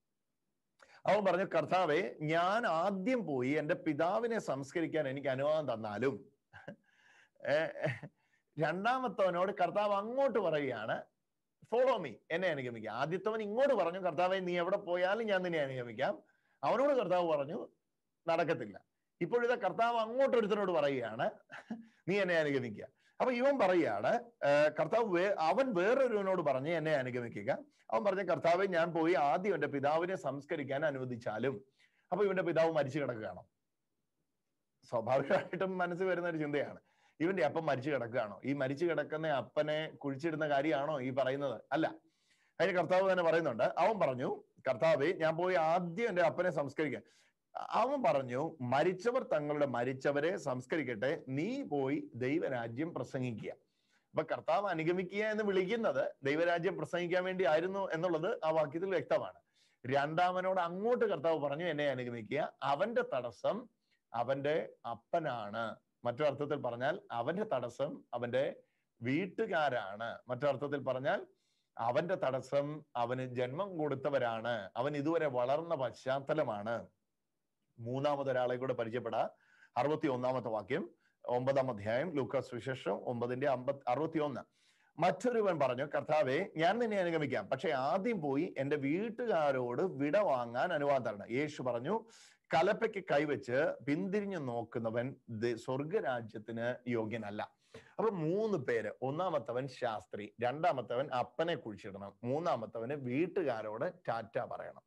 A: അവൻ പറഞ്ഞു കർത്താവെ ഞാൻ ആദ്യം പോയി എൻ്റെ പിതാവിനെ സംസ്കരിക്കാൻ എനിക്ക് അനുവാദം തന്നാലും ഏ, രണ്ടാമത്തവനോട് കർത്താവ് അങ്ങോട്ട് പറയുകയാണ് ഫോളോ മീ എന്നെ അനുഗമിക്കുക ആദ്യത്തവൻ ഇങ്ങോട്ട് പറഞ്ഞു കർത്താവെ നീ എവിടെ പോയാലും ഞാൻ നിന്നെ അനുഗമിക്കാം അവനോട് കർത്താവ് പറഞ്ഞു നടക്കത്തില്ല ഇപ്പോഴിതാ കർത്താവ് അങ്ങോട്ടൊരുത്തനോട് പറയുകയാണ് നീ എന്നെ അനുഗമിക്കുക അപ്പൊ ഇവൻ പറയുകയാണ് "ഏ, കർത്താവ് വേ- അവൻ വേറൊരുവനോട് പറഞ്ഞ് എന്നെ അനുഗമിക്കുക അവൻ പറഞ്ഞ കർത്താവെ ഞാൻ പോയി ആദ്യം എന്റെ പിതാവിനെ സംസ്കരിക്കാൻ അനുവദിച്ചാലും അപ്പൊ ഇവന്റെ പിതാവ് മരിച്ചു കിടക്കുകയാണോ സ്വാഭാവികമായിട്ടും മനസ്സിൽ വരുന്ന ഒരു ചിന്തയാണ് ഇവന്റെ അപ്പം മരിച്ചു കിടക്കുകയാണോ ഈ മരിച്ചു കിടക്കുന്ന അപ്പനെ കുഴിച്ചിടുന്ന കാര്യമാണോ ഈ പറയുന്നത് അല്ല അതിന് കർത്താവ് തന്നെ പറയുന്നുണ്ട് അവൻ പറഞ്ഞു കർത്താവെ ഞാൻ പോയി ആദ്യം എന്റെ അപ്പനെ സംസ്കരിക്കാൻ അവൻ പറഞ്ഞു മരിച്ചവർ തങ്ങളുടെ മരിച്ചവരെ സംസ്കരിക്കട്ടെ നീ പോയി ദൈവരാജ്യം പ്രസംഗിക്കുക അപ്പൊ കർത്താവ് അനുഗമിക്കുക എന്ന് വിളിക്കുന്നത് ദൈവരാജ്യം പ്രസംഗിക്കാൻ വേണ്ടി ആയിരുന്നു എന്നുള്ളത് ആ വാക്യത്തിൽ വ്യക്തമാണ് രണ്ടാമനോട് അങ്ങോട്ട് കർത്താവ് പറഞ്ഞു എന്നെ അനുഗമിക്കുക അവന്റെ തടസ്സം അവന്റെ അപ്പനാണ് മറ്റൊരർത്ഥത്തിൽ പറഞ്ഞാൽ അവന്റെ തടസ്സം അവന്റെ വീട്ടുകാരാണ് മറ്റൊരർത്ഥത്തിൽ പറഞ്ഞാൽ അവന്റെ തടസ്സം അവന് ജന്മം കൊടുത്തവരാണ് അവൻ ഇതുവരെ വളർന്ന പശ്ചാത്തലമാണ് മൂന്നാമതൊരാളെ കൂടെ പരിചയപ്പെടാ അറുപത്തി ഒന്നാമത്തെ വാക്യം ഒമ്പതാം അധ്യായം ലൂക്കാസ് വിശേഷം ഒമ്പതിന്റെ അമ്പത്തി അറുപത്തി ഒന്ന് മറ്റൊരുവൻ പറഞ്ഞു കർത്താവെ ഞാൻ നിന്നെ അനുഗമിക്കാം പക്ഷെ ആദ്യം പോയി എന്റെ വീട്ടുകാരോട് വിട വാങ്ങാൻ അനുവാദം തരണം യേശു പറഞ്ഞു കലപ്പയ്ക്ക് കൈവച്ച് പിന്തിരിഞ്ഞു നോക്കുന്നവൻ ദ- സ്വർഗരാജ്യത്തിന് യോഗ്യനല്ല അപ്പൊ മൂന്ന് പേര് ഒന്നാമത്തവൻ ശാസ്ത്രി രണ്ടാമത്തവൻ അപ്പനെ കുഴിച്ചിടണം മൂന്നാമത്തവന് വീട്ടുകാരോട് ടാറ്റ പറയണം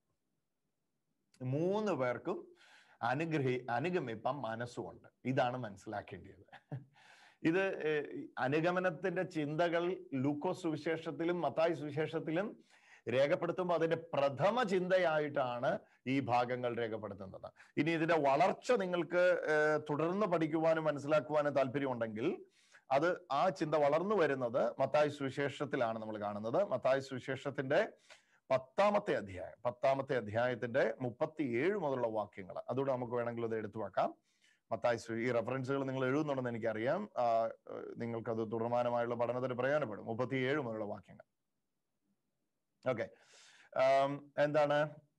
A: മൂന്ന് പേർക്കും അനുഗ്രഹി അനുഗമിപ്പം മനസ്സുകൊണ്ട് ഇതാണ് മനസ്സിലാക്കേണ്ടത് ഇത് ഏർ, അനുഗമനത്തിന്റെ ചിന്തകൾ ലൂക്കോസ് സുവിശേഷത്തിലും മത്തായി സുവിശേഷത്തിലും രേഖപ്പെടുത്തുമ്പോൾ അതിന്റെ പ്രഥമ ചിന്തയായിട്ടാണ് ഈ ഭാഗങ്ങൾ രേഖപ്പെടുത്തുന്നത് ഇനി ഇതിന്റെ വളർച്ച നിങ്ങൾക്ക് ഏർ, തുടർന്ന് പഠിക്കുവാനും മനസ്സിലാക്കുവാനും താല്പര്യമുണ്ടെങ്കിൽ അത് ആ ചിന്ത വളർന്നു വരുന്നത് മത്തായി സുവിശേഷത്തിലാണ് നമ്മൾ കാണുന്നത് മത്തായി സുവിശേഷത്തിന്റെ പത്താമത്തെ അധ്യായം പത്താമത്തെ അധ്യായത്തിന്റെ മുപ്പത്തിയേഴ് മുതലുള്ള വാക്യങ്ങൾ അതുകൂടെ നമുക്ക് വേണമെങ്കിൽ അത് എടുത്തു വെക്കാം മത്തായി സു- ഈ റെഫറൻസുകൾ നിങ്ങൾ എഴുതുന്നുണ്ടെന്ന് എനിക്കറിയാം ആ, ഏഹ്, നിങ്ങൾക്കത് തുടർമാനമായുള്ള പഠനത്തിന് പ്രയോജനപ്പെടും മുപ്പത്തിയേഴ് മുതലുള്ള വാക്യങ്ങൾ ഓക്കെ എന്താണ്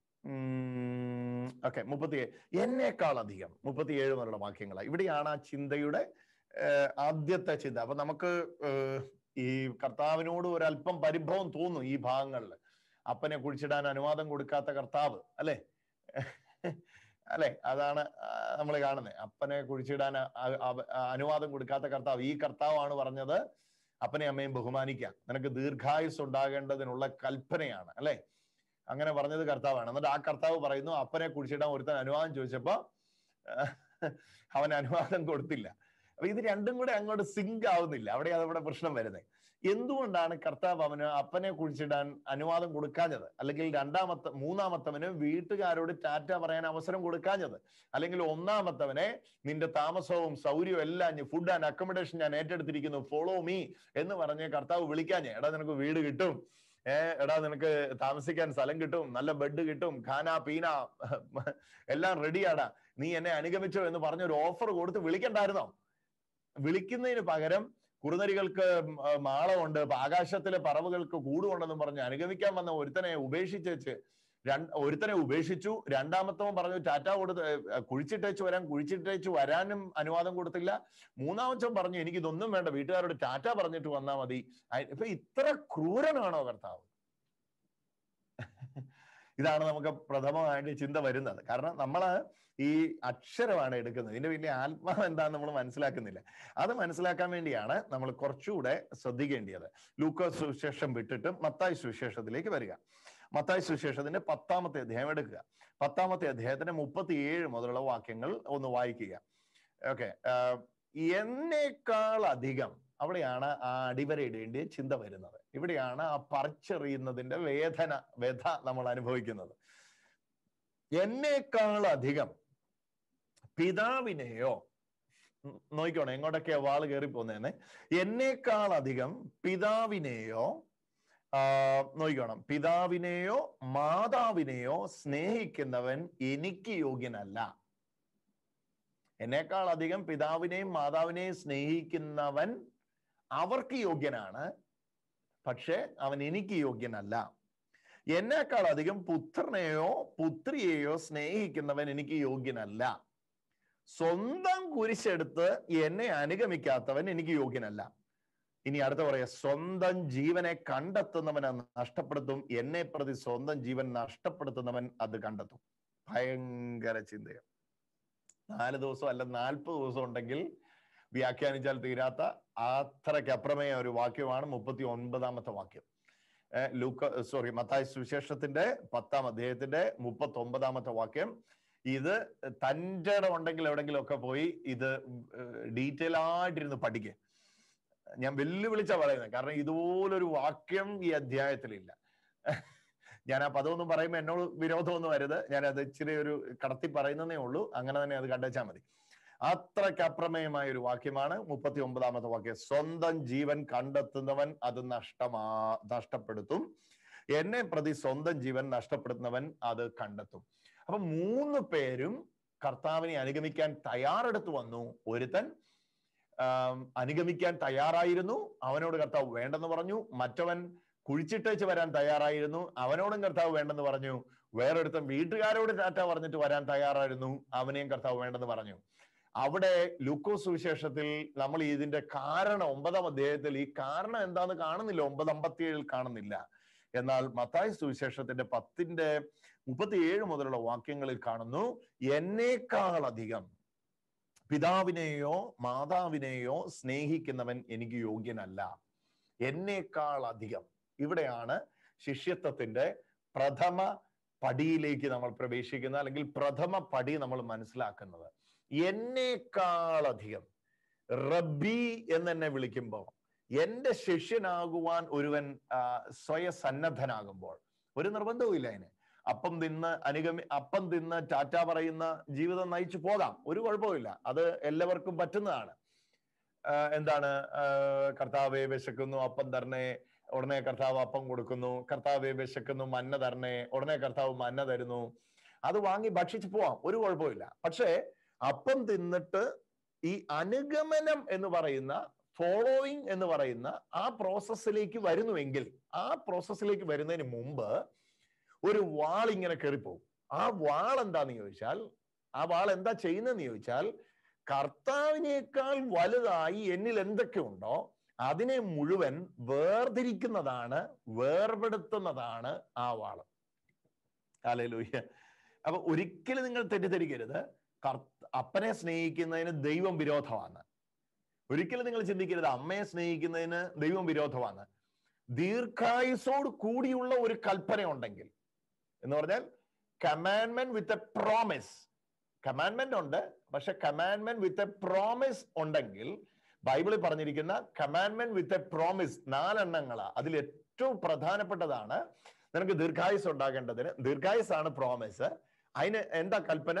A: ഓക്കെ മുപ്പത്തി എന്നേക്കാൾ അധികം മുപ്പത്തിയേഴ് മുതലുള്ള വാക്യങ്ങൾ ഇവിടെയാണ് ആ ചിന്തയുടെ ഏഹ്, ആദ്യത്തെ ചിന്ത അപ്പൊ നമുക്ക് ഏഹ്, ഈ കർത്താവിനോട് ഒരല്പം പരിഭവം തോന്നും ഈ ഭാഗങ്ങളിൽ അപ്പനെ കുഴിച്ചിടാൻ അനുവാദം കൊടുക്കാത്ത കർത്താവ് അല്ലെ അല്ലെ അതാണ് നമ്മൾ കാണുന്നത് അപ്പനെ കുഴിച്ചിടാൻ അ- അ- അനുവാദം കൊടുക്കാത്ത കർത്താവ് ഈ കർത്താവാണ് പറഞ്ഞത് അപ്പനെ അമ്മയും ബഹുമാനിക്കാം നിനക്ക് ദീർഘായുസ് ഉണ്ടാകേണ്ടതിനുള്ള കൽപ്പനയാണ് അല്ലെ അങ്ങനെ പറഞ്ഞത് കർത്താവാണ് എന്നിട്ട് ആ കർത്താവ് പറയുന്നു അപ്പനെ കുഴിച്ചിടാൻ ഒരുത്തൻ അനുവാദം ചോദിച്ചപ്പോ അവൻ അനുവാദം കൊടുത്തില്ല അപ്പൊ ഇത് രണ്ടും കൂടെ അങ്ങോട്ട് സിങ്ക് ആവുന്നില്ല അവിടെ അതവിടെ പ്രശ്നം വരുന്നത് എന്തുകൊണ്ടാണ് കർത്താവ് അവന് അപ്പനെ കുഴിച്ചിടാൻ അനുവാദം കൊടുക്കാഞ്ഞത് അല്ലെങ്കിൽ രണ്ടാമത്തെ മൂന്നാമത്തവന് വീട്ടുകാരോട് ടാറ്റ പറയാൻ അവസരം കൊടുക്കാഞ്ഞത് അല്ലെങ്കിൽ ഒന്നാമത്തവനെ നിന്റെ താമസവും സൗകര്യവും എല്ലാം ഫുഡ് ആൻഡ് അക്കോമഡേഷൻ ഞാൻ ഏറ്റെടുത്തിരിക്കുന്നു ഫോളോ മീ എന്ന് പറഞ്ഞ് കർത്താവ് വിളിക്കാഞ്ഞേ എടാ നിനക്ക് വീട് കിട്ടും ഏ എടാ നിനക്ക് താമസിക്കാൻ സ്ഥലം കിട്ടും നല്ല ബെഡ് കിട്ടും ഖാന പീന എല്ലാം റെഡിയാടാ നീ എന്നെ അനുഗമിച്ചോ എന്ന് പറഞ്ഞ ഒരു ഓഫർ കൊടുത്ത് വിളിക്കണ്ടായിരുന്നോ വിളിക്കുന്നതിന് പകരം കുറുനരികൾക്ക് മാളമുണ്ട് ആകാശത്തിലെ പറവുകൾക്ക് കൂടുകൊണ്ടെന്നും പറഞ്ഞ് അനുഗമിക്കാൻ വന്ന ഒരുത്തനെ ഉപേക്ഷിച്ചേച്ച് രണ്ട് ഒരുത്തനെ ഉപേക്ഷിച്ചു രണ്ടാമത്തവൻ പറഞ്ഞു ടാറ്റ കൊടുത്ത് കുഴിച്ചിട്ടേച്ച് വരാൻ കുഴിച്ചിട്ടേച്ച് വരാനും അനുവാദം കൊടുത്തില്ല മൂന്നാമത്തവൻ പറഞ്ഞു എനിക്ക് ഇതൊന്നും വേണ്ട വീട്ടുകാരോട് ടാറ്റ പറഞ്ഞിട്ട് വന്നാൽ മതി ഇപ്പൊ ഇത്ര ക്രൂരനാണോ കർത്താവ് ഇതാണ് നമുക്ക് പ്രഥമമായിട്ട് ചിന്ത വരുന്നത് കാരണം നമ്മള് ഈ അക്ഷരമാണ് എടുക്കുന്നത് ഇതിന്റെ വലിയ ആത്മാവ് എന്താന്ന് നമ്മൾ മനസ്സിലാക്കുന്നില്ല അത് മനസ്സിലാക്കാൻ വേണ്ടിയാണ് നമ്മൾ കുറച്ചുകൂടെ ശ്രദ്ധിക്കേണ്ടത് ലൂക്കോസ് സുവിശേഷം വിട്ടിട്ട് മത്തായി സുവിശേഷത്തിലേക്ക് വരിക മത്തായി സുവിശേഷത്തിന്റെ പത്താമത്തെ അധ്യായം എടുക്കുക പത്താമത്തെ അധ്യായത്തിന്റെ മുപ്പത്തിയേഴ് മുതലുള്ള വാക്യങ്ങൾ ഒന്ന് വായിക്കുക ഓക്കെ എന്നേക്കാൾ അധികം അവിടെയാണ് ആ അടിവരയിടേണ്ട ചിന്ത വരുന്നത് ഇവിടെയാണ് ആ പറിച്ചെറിയുന്നതിന്റെ വേദന വ്യഥ നമ്മൾ അനുഭവിക്കുന്നത് എന്നേക്കാൾ അധികം പിതാവിനെയോ ഉം, നോക്കിക്കോണേ എങ്ങോട്ടൊക്കെയാ വാള് കയറി പോന്നേന്നെ എന്നേക്കാൾ അധികം പിതാവിനെയോ ആ, നോക്കിക്കോണം പിതാവിനെയോ മാതാവിനെയോ സ്നേഹിക്കുന്നവൻ എനിക്ക് യോഗ്യനല്ല എന്നേക്കാൾ അധികം പിതാവിനെയും മാതാവിനെയും സ്നേഹിക്കുന്നവൻ അവർക്ക് യോഗ്യനാണ് പക്ഷെ അവൻ എനിക്ക് യോഗ്യനല്ല എന്നേക്കാൾ അധികം പുത്രനെയോ പുത്രിയെയോ സ്നേഹിക്കുന്നവൻ എനിക്ക് യോഗ്യനല്ല സ്വന്തം കുരിശെടുത്ത് എന്നെ അനുഗമിക്കാത്തവൻ എനിക്ക് യോഗ്യനല്ല ഇനി അടുത്ത പറയാ സ്വന്തം ജീവനെ കണ്ടെത്തുന്നവൻ അത് നഷ്ടപ്പെടുത്തും എന്നെ പ്രതി സ്വന്തം ജീവൻ നഷ്ടപ്പെടുത്തുന്നവൻ അത് കണ്ടെത്തും ഭയങ്കര ചിന്തയാണ് നാല് ദിവസം അല്ല നാൽപ്പത് ദിവസം ഉണ്ടെങ്കിൽ വ്യാഖ്യാനിച്ചാൽ തീരാത്ത അത്രയ്ക്ക് അപ്രമേയ ഒരു വാക്യമാണ് മുപ്പത്തി ഒൻപതാമത്തെ വാക്യം ഏഹ് ലൂക്ക സോറി മത്തായ സുവിശേഷത്തിന്റെ പത്താം അധ്യായത്തിന്റെ മുപ്പത്തി ഒമ്പതാമത്തെ വാക്യം ഇത് തൻ്റെ ഇടം ഉണ്ടെങ്കിൽ എവിടെങ്കിലും ഒക്കെ പോയി ഇത് ഡീറ്റെയിൽ ആയിട്ടിരുന്ന് പഠിക്കുക ഞാൻ വെല്ലുവിളിച്ച പറയുന്നത് കാരണം ഇതുപോലൊരു വാക്യം ഈ അധ്യായത്തിലില്ല ഞാൻ ആ പദമൊന്നും പറയുമ്പോൾ എന്നോട് വിരോധമൊന്നും വരുത് ഞാൻ അത് ഇച്ചിരി ഒരു കടത്തി പറയുന്നതേ ഉള്ളൂ അങ്ങനെ തന്നെ അത് കണ്ടെച്ചാൽ മതി അത്രയ്ക്ക് അപ്രമേയമായ ഒരു വാക്യമാണ് മുപ്പത്തി ഒമ്പതാമത്തെ വാക്യം സ്വന്തം ജീവൻ കണ്ടെത്തുന്നവൻ അത് നഷ്ടമാ നഷ്ടപ്പെടുത്തും എന്നെ പ്രതി സ്വന്തം ജീവൻ നഷ്ടപ്പെടുത്തുന്നവൻ അത് കണ്ടെത്തും അപ്പൊ മൂന്ന് പേരും കർത്താവിനെ അനുഗമിക്കാൻ തയ്യാറെടുത്തു വന്നു ഒരുത്തൻ ആം, അനുഗമിക്കാൻ തയ്യാറായിരുന്നു അവനോട് കർത്താവ് വേണ്ടെന്ന് പറഞ്ഞു മറ്റവൻ കുഴിച്ചിട്ടേച്ച് വരാൻ തയ്യാറായിരുന്നു അവനോടും കർത്താവ് വേണ്ടെന്ന് പറഞ്ഞു വേറൊരുത്തൻ വീട്ടുകാരോട് ടാറ്റ പറഞ്ഞിട്ട് വരാൻ തയ്യാറായിരുന്നു അവനെയും കർത്താവ് വേണ്ടെന്ന് പറഞ്ഞു അവിടെ ലൂക്കോസ് സുവിശേഷത്തിൽ നമ്മൾ ഇതിന്റെ കാരണം ഒമ്പതാം അധ്യായത്തിൽ ഈ കാരണം എന്താന്ന് കാണുന്നില്ല ഒമ്പത് അമ്പത്തിയേഴിൽ കാണുന്നില്ല എന്നാൽ മത്തായി സുവിശേഷത്തിന്റെ പത്തിന്റെ മുപ്പത്തിയേഴ് മുതലുള്ള വാക്യങ്ങളിൽ കാണുന്നു എന്നേക്കാൾ അധികം പിതാവിനെയോ മാതാവിനെയോ സ്നേഹിക്കുന്നവൻ എനിക്ക് യോഗ്യനല്ല എന്നേക്കാൾ അധികം ഇവിടെയാണ് ശിഷ്യത്വത്തിന്റെ പ്രഥമ പടിയിലേക്ക് നമ്മൾ പ്രവേശിക്കുന്നത് അല്ലെങ്കിൽ പ്രഥമ പടി നമ്മൾ മനസ്സിലാക്കുന്നത് എന്നേക്കാൾ അധികം റബ്ബി എന്ന് എന്നെ വിളിക്കുമ്പോൾ എന്റെ ശിഷ്യനാകുവാൻ ഒരുവൻ ആ, സ്വയസന്നദ്ധനാകുമ്പോൾ ഒരു നിർബന്ധവും ഇല്ല അതിന് അപ്പം തിന്ന് അനുഗമി അപ്പം തിന്ന് ടാറ്റ പറയുന്ന ജീവിതം നയിച്ചു പോകാം ഒരു കുഴപ്പമില്ല അത് എല്ലാവർക്കും പറ്റുന്നതാണ് ആ, എന്താണ് ആ, കർത്താവെ വിശക്കുന്നു അപ്പം തരണേ ഉടനെ കർത്താവ് അപ്പം കൊടുക്കുന്നു കർത്താവെ വിശക്കുന്നു മന്ന തരണേ ഉടനെ കർത്താവ് മന്ന തരുന്നു അത് വാങ്ങി ഭക്ഷിച്ചു പോവാം ഒരു കുഴപ്പമില്ല പക്ഷേ അപ്പം തിന്നിട്ട് ഈ അനുഗമനം എന്ന് പറയുന്ന ഫോളോയിങ് എന്ന് പറയുന്ന ആ പ്രോസസ്സിലേക്ക് വരുന്നുവെങ്കിൽ ആ പ്രോസസ്സിലേക്ക് വരുന്നതിന് മുമ്പ് ഒരു വാൾ ഇങ്ങനെ കയറിപ്പോവും ആ വാൾ എന്താന്ന് ചോദിച്ചാൽ ആ വാൾ എന്താ ചെയ്യുന്നതെന്ന് ചോദിച്ചാൽ കർത്താവിനേക്കാൾ വലുതായി എന്നിൽ എന്തൊക്കെ ഉണ്ടോ അതിനെ മുഴുവൻ വേർതിരിക്കുന്നതാണ് വേർപെടുത്തുന്നതാണ് ആ വാള് അലലൂയ്യ അപ്പൊ ഒരിക്കലും നിങ്ങൾ തെറ്റിദ്ധരിക്കരുത് കർത്ത അപ്പനെ സ്നേഹിക്കുന്നതിന് ദൈവം വിരോധമാണ് ഒരിക്കലും നിങ്ങൾ ചിന്തിക്കരുത് അമ്മയെ സ്നേഹിക്കുന്നതിന് ദൈവം വിരോധമാണ് ദീർഘായുസോട് കൂടിയുള്ള ഒരു കൽപ്പന ഉണ്ടെങ്കിൽ എന്ന് പറഞ്ഞാൽ commandment with a promise commandment ഉണ്ട് പക്ഷെ കമാൻഡ്മെന്റ് വിത്ത് എ പ്രോമിസ് ഉണ്ടെങ്കിൽ ബൈബിളിൽ പറഞ്ഞിരിക്കുന്ന കമാൻഡ്മെന്റ് വിത്ത് എ പ്രോമിസ് നാലെണ്ണങ്ങളാ അതിൽ ഏറ്റവും പ്രധാനപ്പെട്ടതാണ് നിനക്ക് ദീർഘായുസ് ഉണ്ടാകേണ്ടതിന് ദീർഘായുസ് ആണ് പ്രോമിസ് അതിന് എന്താ കൽപ്പന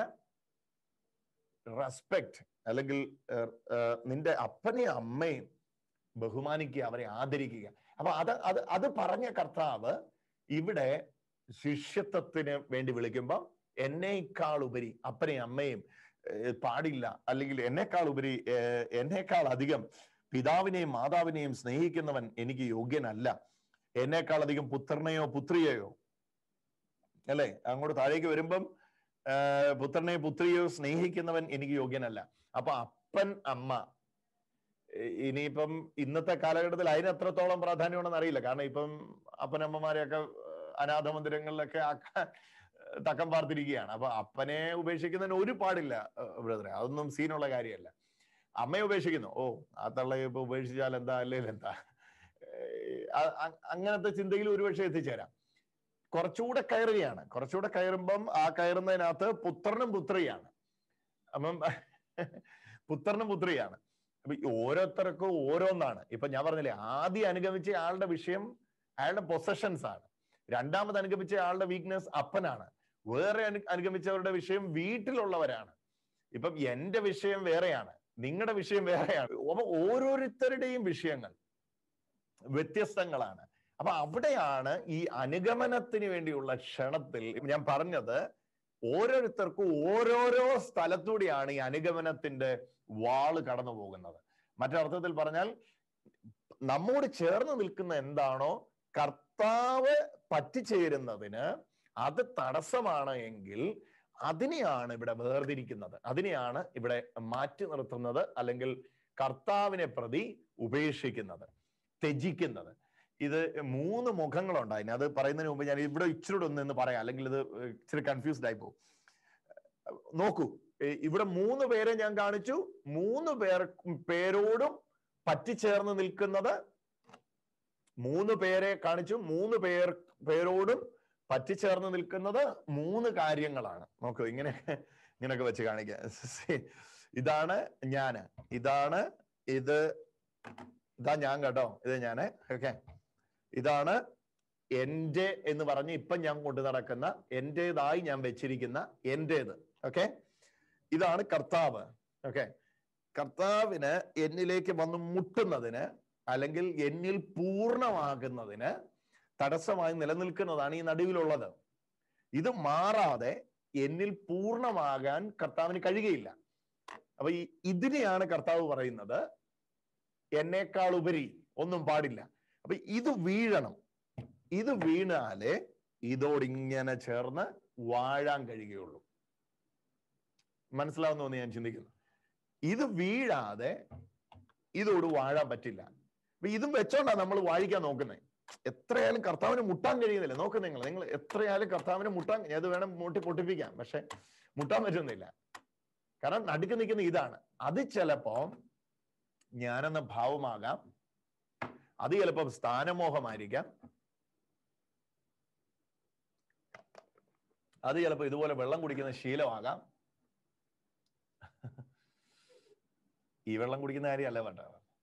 A: റെസ്പെക്ട് അല്ലെങ്കിൽ ഏർ, ഏർ, നിന്റെ അപ്പനെയും അമ്മയും ബഹുമാനിക്കുക അവരെ ആദരിക്കുക അപ്പൊ അത് അത് അത് പറഞ്ഞ കർത്താവ് ഇവിടെ ശിഷ്യത്വത്തിന് വേണ്ടി വിളിക്കുമ്പോൾ എന്നേക്കാൾ ഉപരി അപ്പനെയും അമ്മയും ഏർ, പാടില്ല അല്ലെങ്കിൽ എന്നേക്കാൾ ഉപരി ഏർ, എന്നേക്കാൾ അധികം പിതാവിനെയും മാതാവിനെയും സ്നേഹിക്കുന്നവൻ എനിക്ക് യോഗ്യനല്ല എന്നേക്കാൾ അധികം പുത്രനെയോ പുത്രിയെയോ അല്ലെ അങ്ങോട്ട് താഴേക്ക് വരുമ്പം ആഹ് പുത്രനെയോ പുത്രിയോ സ്നേഹിക്കുന്നവൻ എനിക്ക് യോഗ്യനല്ല അപ്പൊ അപ്പൻ അമ്മ ഇ- ഇനിയിപ്പം ഇന്നത്തെ കാലഘട്ടത്തിൽ അതിന് എത്രത്തോളം പ്രാധാന്യമാണെന്ന് അറിയില്ല കാരണം ഇപ്പം അപ്പനമ്മമാരെയൊക്കെ ഏഹ്, അനാഥ മന്ദിരങ്ങളിലൊക്കെ ആക്കാൻ ഏഹ്, തക്കം പാർത്തിരിക്കുകയാണ് അപ്പൊ അപ്പനെ ഉപേക്ഷിക്കുന്നതിന് ഒരു പാടില്ല ബ്രദറെ അതൊന്നും സീനുള്ള കാര്യമല്ല അമ്മയെ ഉപേക്ഷിക്കുന്നു ഓ ആ തള്ളയെ ഇപ്പൊ ഉപേക്ഷിച്ചാൽ എന്താ അല്ലെങ്കിൽ എന്താ ഏഹ്, അ- അ- അങ്ങനത്തെ ചിന്തയിൽ ഒരുപക്ഷെ എത്തിച്ചേരാം കുറച്ചുകൂടെ കയറുകയാണ് കുറച്ചുകൂടെ കയറുമ്പം ആ കയറുന്നതിനകത്ത് പുത്രനും പുത്രിയാണ് അപ്പം പുത്രനും പുത്രിയാണ് അപ്പൊ ഈ ഓരോരുത്തർക്കും ഓരോന്നാണ് ഇപ്പൊ ഞാൻ പറഞ്ഞില്ലേ ആദ്യം അനുഗമിച്ച ആളുടെ വിഷയം അയാളുടെ പൊസഷൻസ് ആണ് രണ്ടാമത് അനുഗമിച്ച ആളുടെ വീക്ക്നെസ് അപ്പനാണ് വേറെ അനു- അനുഗമിച്ചവരുടെ വിഷയം വീട്ടിലുള്ളവരാണ് ഇപ്പം എന്റെ വിഷയം വേറെയാണ് നിങ്ങളുടെ വിഷയം വേറെയാണ് അപ്പൊ ഓരോരുത്തരുടെയും വിഷയങ്ങൾ വ്യത്യസ്തങ്ങളാണ് അപ്പൊ അവിടെയാണ് ഈ അനുഗമനത്തിന് വേണ്ടിയുള്ള ക്ഷണത്തിൽ ഞാൻ പറഞ്ഞത് ഓരോരുത്തർക്കും ഓരോരോ സ്ഥലത്തൂടെയാണ് ഈ അനുഗമനത്തിന്റെ വാള് കടന്നു പോകുന്നത് മറ്റൊരർത്ഥത്തിൽ പറഞ്ഞാൽ നമ്മോട് ചേർന്ന് നിൽക്കുന്ന എന്താണോ കർത്താവ് പറ്റിച്ചേരുന്നതിന് അത് തടസ്സമാണ് എങ്കിൽ അതിനെയാണ് ഇവിടെ വേർതിരിക്കുന്നത് അതിനെയാണ് ഇവിടെ മാറ്റി നിർത്തുന്നത് അല്ലെങ്കിൽ കർത്താവിനെ പ്രതി ഉപേക്ഷിക്കുന്നത് ത്യജിക്കുന്നത് ഇത് മൂന്ന് മുഖങ്ങളുണ്ട് അതിന് അത് പറയുന്നതിന് മുമ്പ് ഞാൻ ഇവിടെ ഇച്ചിരി ഒന്ന് എന്ന് പറയാം അല്ലെങ്കിൽ ഇത് ഇച്ചിരി കൺഫ്യൂസ്ഡ് ആയി പോകും നോക്കൂ ഏ- ഇവിടെ മൂന്ന് പേരെ ഞാൻ കാണിച്ചു മൂന്ന് പേർ പേരോടും പറ്റിച്ചേർന്ന് നിൽക്കുന്നത് മൂന്ന് പേരെ കാണിച്ചു മൂന്ന് പേർ പേരോടും പറ്റിച്ചേർന്ന് നിൽക്കുന്നത് മൂന്ന് കാര്യങ്ങളാണ് നോക്കൂ ഇങ്ങനെ ഇങ്ങനെയൊക്കെ വെച്ച് കാണിക്കാം ഇതാണ് ഞാന് ഇതാണ് ഇത് ഇതാ ഞാൻ കേട്ടോ ഇത് ഞാന് ഓക്കെ ഇതാണ് എന്റെ എന്ന് പറഞ്ഞ് ഇപ്പൊ ഞാൻ കൊണ്ടു നടക്കുന്ന എന്റേതായി ഞാൻ വെച്ചിരിക്കുന്ന എന്റേത് ഓക്കെ ഇതാണ് കർത്താവ് ഓക്കെ കർത്താവിന് എന്നിലേക്ക് വന്ന് മുട്ടുന്നതിന് അല്ലെങ്കിൽ എന്നിൽ പൂർണ്ണമാകുന്നതിന് തടസ്സമായി നിലനിൽക്കുന്നതാണ് ഈ നടുവിലുള്ളത് ഇത് മാറാതെ എന്നിൽ പൂർണ്ണമാകാൻ കർത്താവിന് കഴിയുകയില്ല അപ്പൊ ഈ ഇതിനെയാണ് കർത്താവ് പറയുന്നത് എന്നേക്കാൾ ഉപരി ഒന്നും പാടില്ല അപ്പൊ ഇത് വീഴണം ഇത് വീണാലേ ഇതോടിങ്ങനെ ചേർന്ന് വാഴാൻ കഴിയുകയുള്ളൂ മനസ്സിലാവുന്നു ഞാൻ ചിന്തിക്കുന്നു ഇത് വീഴാതെ ഇതോട് വാഴാൻ പറ്റില്ല അപ്പൊ ഇതും വെച്ചോണ്ടാ നമ്മൾ വാഴിക്കാൻ നോക്കുന്നത് എത്രയായാലും കർത്താവിന് മുട്ടാൻ കഴിയുന്നില്ല നോക്ക് നിങ്ങൾ നിങ്ങൾ എത്രയായാലും കർത്താവിന് മുട്ടാൻ അത് വേണം മുട്ടി പൊട്ടിപ്പിക്കാം പക്ഷെ മുട്ടാൻ പറ്റുന്നില്ല കാരണം നടുക്ക് നിൽക്കുന്ന ഇതാണ് അത് ചിലപ്പോ ഞാനെന്ന ഭാവമാകാം അത് ചിലപ്പം സ്ഥാനമോഹമായിരിക്കാം അത് ചിലപ്പോൾ ഇതുപോലെ വെള്ളം കുടിക്കുന്ന ശീലമാകാം ഈ വെള്ളം കുടിക്കുന്ന കാര്യമല്ല വേണ്ട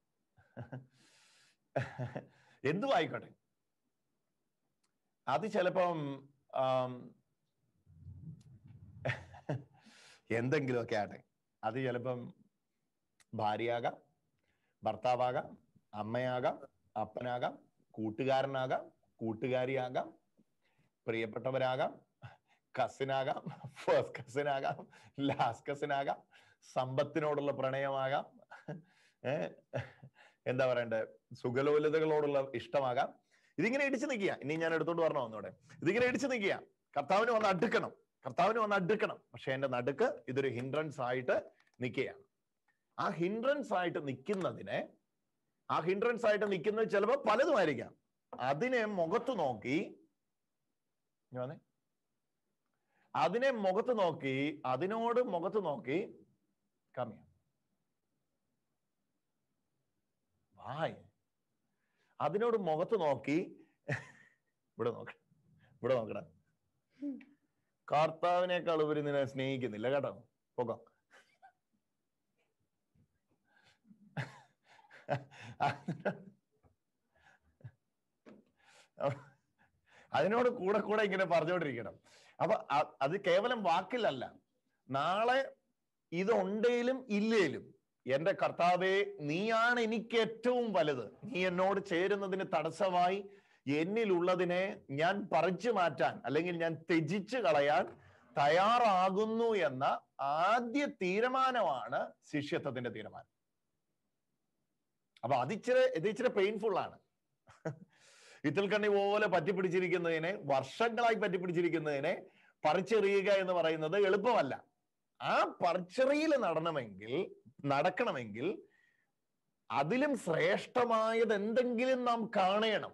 A: എന്തു ആയിക്കോട്ടെ അത് ചിലപ്പം ആം, എന്തെങ്കിലുമൊക്കെ ആട്ടെ അത് ചിലപ്പം ഭാര്യയാകാം ഭർത്താവാകാം അമ്മയാകാം അപ്പനാകാം കൂട്ടുകാരനാകാം കൂട്ടുകാരിയാകാം പ്രിയപ്പെട്ടവരാകാം കസിനാകാം ഫസ്റ്റ് കസിനാകാം ലാസ്റ്റ് കസിനാകാം സമ്പത്തിനോടുള്ള പ്രണയമാകാം ഏ എന്താ പറയണ്ടേ സുഖലോലതകളോടുള്ള ഇഷ്ടമാകാം ഇതിങ്ങനെ ഇടിച്ചു നിൽക്കുക ഇനി ഞാൻ എടുത്തോണ്ട് പറഞ്ഞോ ഒന്നുകൂടെ ഇതിങ്ങനെ ഇടിച്ചു നിൽക്കുക കർത്താവിന് വന്ന് അടുക്കണം കർത്താവിന് വന്ന് അടുക്കണം പക്ഷെ എന്റെ നടുക്ക് ഇതൊരു ഹിൻഡ്രൻസ് ആയിട്ട് നിൽക്കുകയാണ് ആ ഹിൻഡ്രൻസ് ആയിട്ട് നിൽക്കുന്നതിനെ ആ ഹിൻഡ്രൻസ് ആയിട്ട് നിൽക്കുന്നത് ചിലപ്പോൾ പലതുമായിരിക്കാം അതിനെ മുഖത്ത് നോക്കി ഇങ്ങ് വന്നേ. അതിനെ മുഖത്ത് നോക്കി അതിനോട് മുഖത്ത് നോക്കി കമ്മിയ വായ് അതിനോട് മുഖത്ത് നോക്കി ഇവിടെ നോക്ക ഇവിടെ നോക്കട കർത്താവിനേക്കാൾ ഉപരി നിന്നെ സ്നേഹിക്കുന്നില്ല കേട്ടോ പോകാം അതിനോട് കൂടെ കൂടെ ഇങ്ങനെ പറഞ്ഞുകൊണ്ടിരിക്കണം അപ്പൊ അ- അത് കേവലം വാക്കിലല്ല നാളെ ഇതുണ്ടേലും ഇല്ലേലും എന്റെ കർത്താവെ നീയാണ് എനിക്ക് ഏറ്റവും വലുത് നീ എന്നോട് ചേരുന്നതിന് തടസ്സമായി എന്നിലുള്ളതിനെ ഞാൻ പറിച്ചു മാറ്റാൻ അല്ലെങ്കിൽ ഞാൻ ത്യജിച്ചു കളയാൻ തയ്യാറാകുന്നു എന്ന ആദ്യ തീരുമാനമാണ് ശിഷ്യത്വത്തിന്റെ തീരുമാനം അപ്പൊ അതിച്ചിരി ഇത് ഇച്ചിരി പെയിൻഫുൾ ആണ് ഇത്തിൽക്കണ്ണി പോലെ പറ്റിപ്പിടിച്ചിരിക്കുന്നതിനെ വർഷങ്ങളായി പറ്റിപ്പിടിച്ചിരിക്കുന്നതിനെ പറിച്ചെറിയുക എന്ന് പറയുന്നത് എളുപ്പമല്ല ആ പറിച്ചെറിയിൽ നടണമെങ്കിൽ നടക്കണമെങ്കിൽ അതിലും ശ്രേഷ്ഠമായത് എന്തെങ്കിലും നാം കാണണം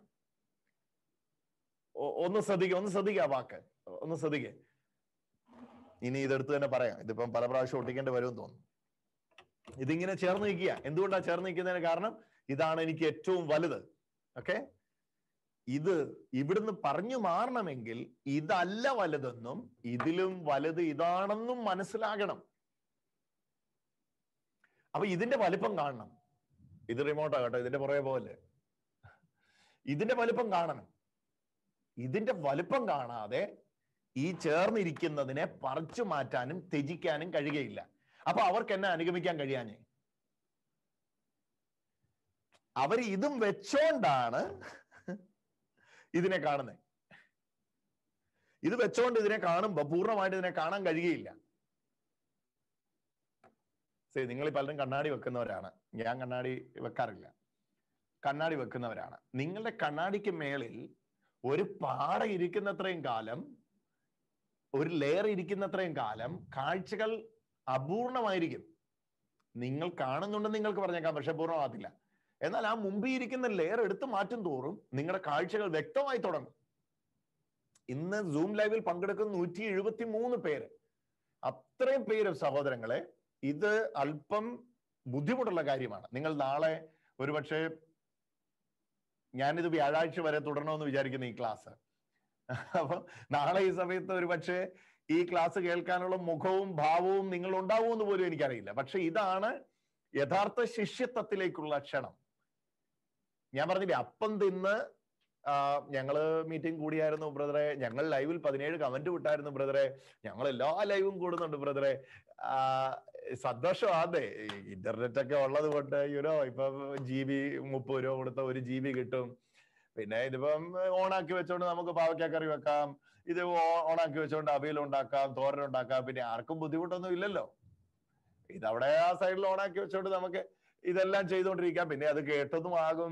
A: ഒ- ഒന്ന് ശ്രദ്ധിക്കുക ഒന്ന് ശ്രദ്ധിക്കുക ആ വാക്ക് ഒന്ന് ശ്രദ്ധിക്കുക ഇനി ഇതെടുത്ത് തന്നെ പറയാം ഇതിപ്പം പല പ്രാവശ്യം ഒട്ടിക്കേണ്ടി വരുമെന്ന് തോന്നുന്നു ഇതിങ്ങനെ ചേർന്ന് നിൽക്കുക എന്തുകൊണ്ടാണ് ചേർന്ന് നിൽക്കുന്നതിന് കാരണം ഇതാണ് എനിക്ക് ഏറ്റവും വലുത് ഓക്കെ ഇത് ഇവിടുന്ന് പറഞ്ഞു മാറണമെങ്കിൽ ഇതല്ല വലുതെന്നും ഇതിലും വലുത് ഇതാണെന്നും മനസ്സിലാകണം അപ്പൊ ഇതിന്റെ വലിപ്പം കാണണം ഇത് റിമോട്ടാ കേട്ടോ ഇതിന്റെ പുറകെ പോലെ ഇതിന്റെ വലിപ്പം കാണണം ഇതിന്റെ വലിപ്പം കാണാതെ ഈ ചേർന്നിരിക്കുന്നതിനെ പറിച്ചു മാറ്റാനും ത്യജിക്കാനും കഴിയുകയില്ല അപ്പൊ അവർക്ക് എന്നെ അനുഗമിക്കാൻ കഴിയാഞ്ഞേ അവർ ഇതും വെച്ചോണ്ടാണ് ഇതിനെ കാണുന്നത് ഇത് വെച്ചോണ്ട് ഇതിനെ കാണുമ്പോ പൂർണ്ണമായിട്ട് ഇതിനെ കാണാൻ കഴിയുകയില്ല ശരി നിങ്ങൾ പലരും കണ്ണാടി വെക്കുന്നവരാണ് ഞാൻ കണ്ണാടി വെക്കാറില്ല കണ്ണാടി വെക്കുന്നവരാണ് നിങ്ങളുടെ കണ്ണാടിക്ക് മേളിൽ ഒരു പാട ഇരിക്കുന്നത്രയും കാലം ഒരു ലെയർ ഇരിക്കുന്നത്രയും കാലം കാഴ്ചകൾ അപൂർണമായിരിക്കും നിങ്ങൾ കാണുന്നുണ്ടെന്ന് നിങ്ങൾക്ക് പറഞ്ഞേക്കാം പക്ഷെ പൂർണ്ണമാകത്തില്ല എന്നാൽ ആ മുമ്പിൽ ഇരിക്കുന്ന ലെയർ എടുത്തു മാറ്റും തോറും നിങ്ങളുടെ കാഴ്ചകൾ വ്യക്തമായി തുടങ്ങും ഇന്ന് സൂം ലൈവിൽ പങ്കെടുക്കുന്ന നൂറ്റി എഴുപത്തി മൂന്ന് പേര് അത്രയും പേര് സഹോദരങ്ങളെ ഇത് അല്പം ബുദ്ധിമുട്ടുള്ള കാര്യമാണ് നിങ്ങൾ നാളെ ഒരുപക്ഷെ ഞാനിത് വ്യാഴാഴ്ച വരെ തുടരണമെന്ന് വിചാരിക്കുന്ന ഈ ക്ലാസ് അപ്പൊ നാളെ ഈ സമയത്ത് ഒരുപക്ഷെ ഈ ക്ലാസ് കേൾക്കാനുള്ള മുഖവും ഭാവവും നിങ്ങൾ ഉണ്ടാവുമെന്ന് പോലും എനിക്കറിയില്ല പക്ഷെ ഇതാണ് യഥാർത്ഥ ശിഷ്യത്വത്തിലേക്കുള്ള ക്ഷണം ഞാൻ പറഞ്ഞില്ലേ അപ്പം തിന്ന് ഞങ്ങള് മീറ്റിംഗ് കൂടിയായിരുന്നു ബ്രദറെ ഞങ്ങൾ ലൈവിൽ പതിനേഴ് കമന്റ് വിട്ടായിരുന്നു ബ്രദറെ ഞങ്ങൾ എല്ലാ ലൈവും കൂടുന്നുണ്ട് ബ്രദറെ സന്തോഷമാതെ ഇന്റർനെറ്റ് ഒക്കെ ഉള്ളത് കൊണ്ട് യുനോ ഇപ്പൊ ജി ബി മുപ്പത് രൂപ കൊടുത്ത ഒരു ജി ബി കിട്ടും പിന്നെ ഇതിപ്പം ഓണാക്കി വെച്ചോണ്ട് നമുക്ക് പാവയ്ക്ക കറി വെക്കാം ഇത് ഓണാക്കി വെച്ചോണ്ട് അവിയൽ ഉണ്ടാക്കാം തോരൻ ഉണ്ടാക്കാം പിന്നെ ആർക്കും ബുദ്ധിമുട്ടൊന്നും ഇല്ലല്ലോ ഇതവിടെ ആ സൈഡിൽ ഓണാക്കി വെച്ചോണ്ട് നമുക്ക് ഇതെല്ലാം ചെയ്തുകൊണ്ടിരിക്കാം പിന്നെ അത് കേട്ടതും ആകും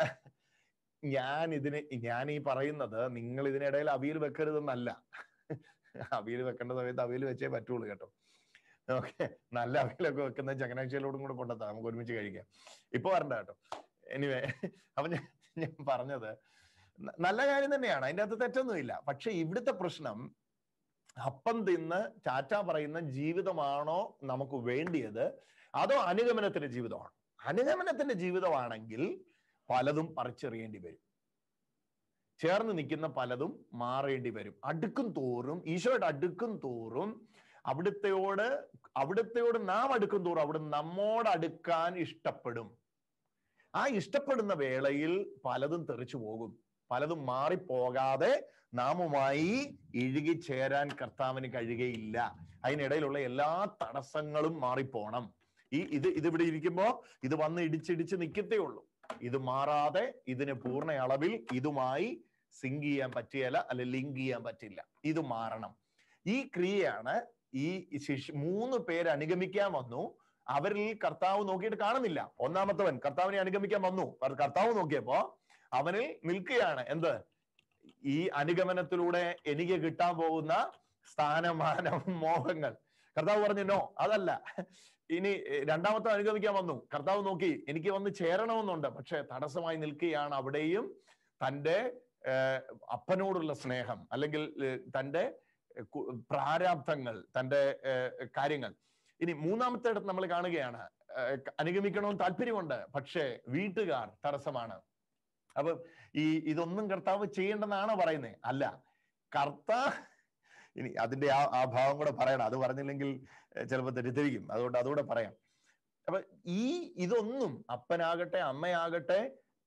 A: ഞാൻ ഇതിന് ഞാൻ ഈ പറയുന്നത് നിങ്ങൾ ഇതിനിടയിൽ അവിയൽ വെക്കരുതെന്നല്ല അവിയൽ വെക്കേണ്ട സമയത്ത് അവിയൽ വെച്ചേ പറ്റുള്ളൂ കേട്ടോ ഓക്കെ നല്ല അവിയലൊക്കെ വെക്കുന്ന ചങ്ങനാഴ്ചയിലോടും കൂടെ കൊണ്ടെത്താം നമുക്ക് ഒരുമിച്ച് കഴിക്കാം ഇപ്പൊ വരണ്ട കേട്ടോ എനിവേ അപ്പൊ ഞാൻ ഞാൻ പറഞ്ഞത് നല്ല കാര്യം തന്നെയാണ് അതിന്റെ അകത്ത് തെറ്റൊന്നുമില്ല പക്ഷെ ഇവിടുത്തെ പ്രശ്നം അപ്പം തിന്ന് ചാറ്റ പറയുന്ന ജീവിതമാണോ നമുക്ക് വേണ്ടിയത് അതോ അനുഗമനത്തിന്റെ ജീവിതമാണോ അനുഗമനത്തിന്റെ ജീവിതമാണെങ്കിൽ പലതും പറിച്ചെറിയേണ്ടി വരും ചേർന്ന് നിൽക്കുന്ന പലതും മാറേണ്ടി വരും അടുക്കും തോറും ഈശോയുടെ അടുക്കും തോറും അവിടുത്തെയോട് അവിടുത്തെയോട് നാം അടുക്കും തോറും അവിടെ നമ്മോട് അടുക്കാൻ ഇഷ്ടപ്പെടും ആ ഇഷ്ടപ്പെടുന്ന വേളയിൽ പലതും തെറിച്ചു പോകും പലതും മാറിപ്പോകാതെ നാമുമായി ഇഴുകി ചേരാൻ കർത്താവിന് കഴിയുകയില്ല അതിനിടയിലുള്ള എല്ലാ തടസ്സങ്ങളും മാറിപ്പോണം ഈ ഇത് ഇതിവിടെ ഇരിക്കുമ്പോ ഇത് വന്ന് ഇടിച്ചിടിച്ച് നിൽക്കത്തേ ഉള്ളൂ ഇത് മാറാതെ ഇതിന് പൂർണ്ണ അളവിൽ ഇതുമായി സിങ്ക് ചെയ്യാൻ പറ്റിയല്ല അല്ലെ ലിങ്ക് ചെയ്യാൻ പറ്റില്ല ഇത് മാറണം ഈ ക്രിയയാണ് ഈ ശിശു മൂന്ന് പേര് അനുഗമിക്കാൻ വന്നു അവരിൽ കർത്താവ് നോക്കിയിട്ട് കാണുന്നില്ല ഒന്നാമത്തവൻ കർത്താവിനെ അനുഗമിക്കാൻ വന്നു കർത്താവ് നോക്കിയപ്പോ അവനിൽ നിൽക്കുകയാണ് എന്ത് ഈ അനുഗമനത്തിലൂടെ എനിക്ക് കിട്ടാൻ പോകുന്ന സ്ഥാനമാനം മോഹങ്ങൾ കർത്താവ് പറഞ്ഞു നോ അതല്ല ഇനി രണ്ടാമത്തെ അനുഗമിക്കാൻ വന്നു കർത്താവ് നോക്കി എനിക്ക് വന്ന് ചേരണമെന്നുണ്ട് പക്ഷെ തടസ്സമായി നിൽക്കുകയാണ് അവിടെയും തൻ്റെ അപ്പനോടുള്ള സ്നേഹം അല്ലെങ്കിൽ തൻ്റെ പ്രാരാബ്ധങ്ങൾ തൻ്റെ കാര്യങ്ങൾ ഇനി മൂന്നാമത്തെ ഇടത്ത് നമ്മൾ കാണുകയാണ് അനുഗമിക്കണമെന്ന് താല്പര്യമുണ്ട് പക്ഷേ വീട്ടുകാർ തടസ്സമാണ് അപ്പൊ ഈ ഇതൊന്നും കർത്താവ് ചെയ്യേണ്ടെന്നാണോ പറയുന്നത് അല്ല കർത്താ ഇനി അതിന്റെ ആ ആ ഭാവം കൂടെ പറയണം അത് പറഞ്ഞില്ലെങ്കിൽ ചിലപ്പോൾ തെറ്റിദ്ധരിക്കും അതുകൊണ്ട് അതുകൂടെ പറയാം അപ്പൊ ഈ ഇതൊന്നും അപ്പനാകട്ടെ അമ്മയാകട്ടെ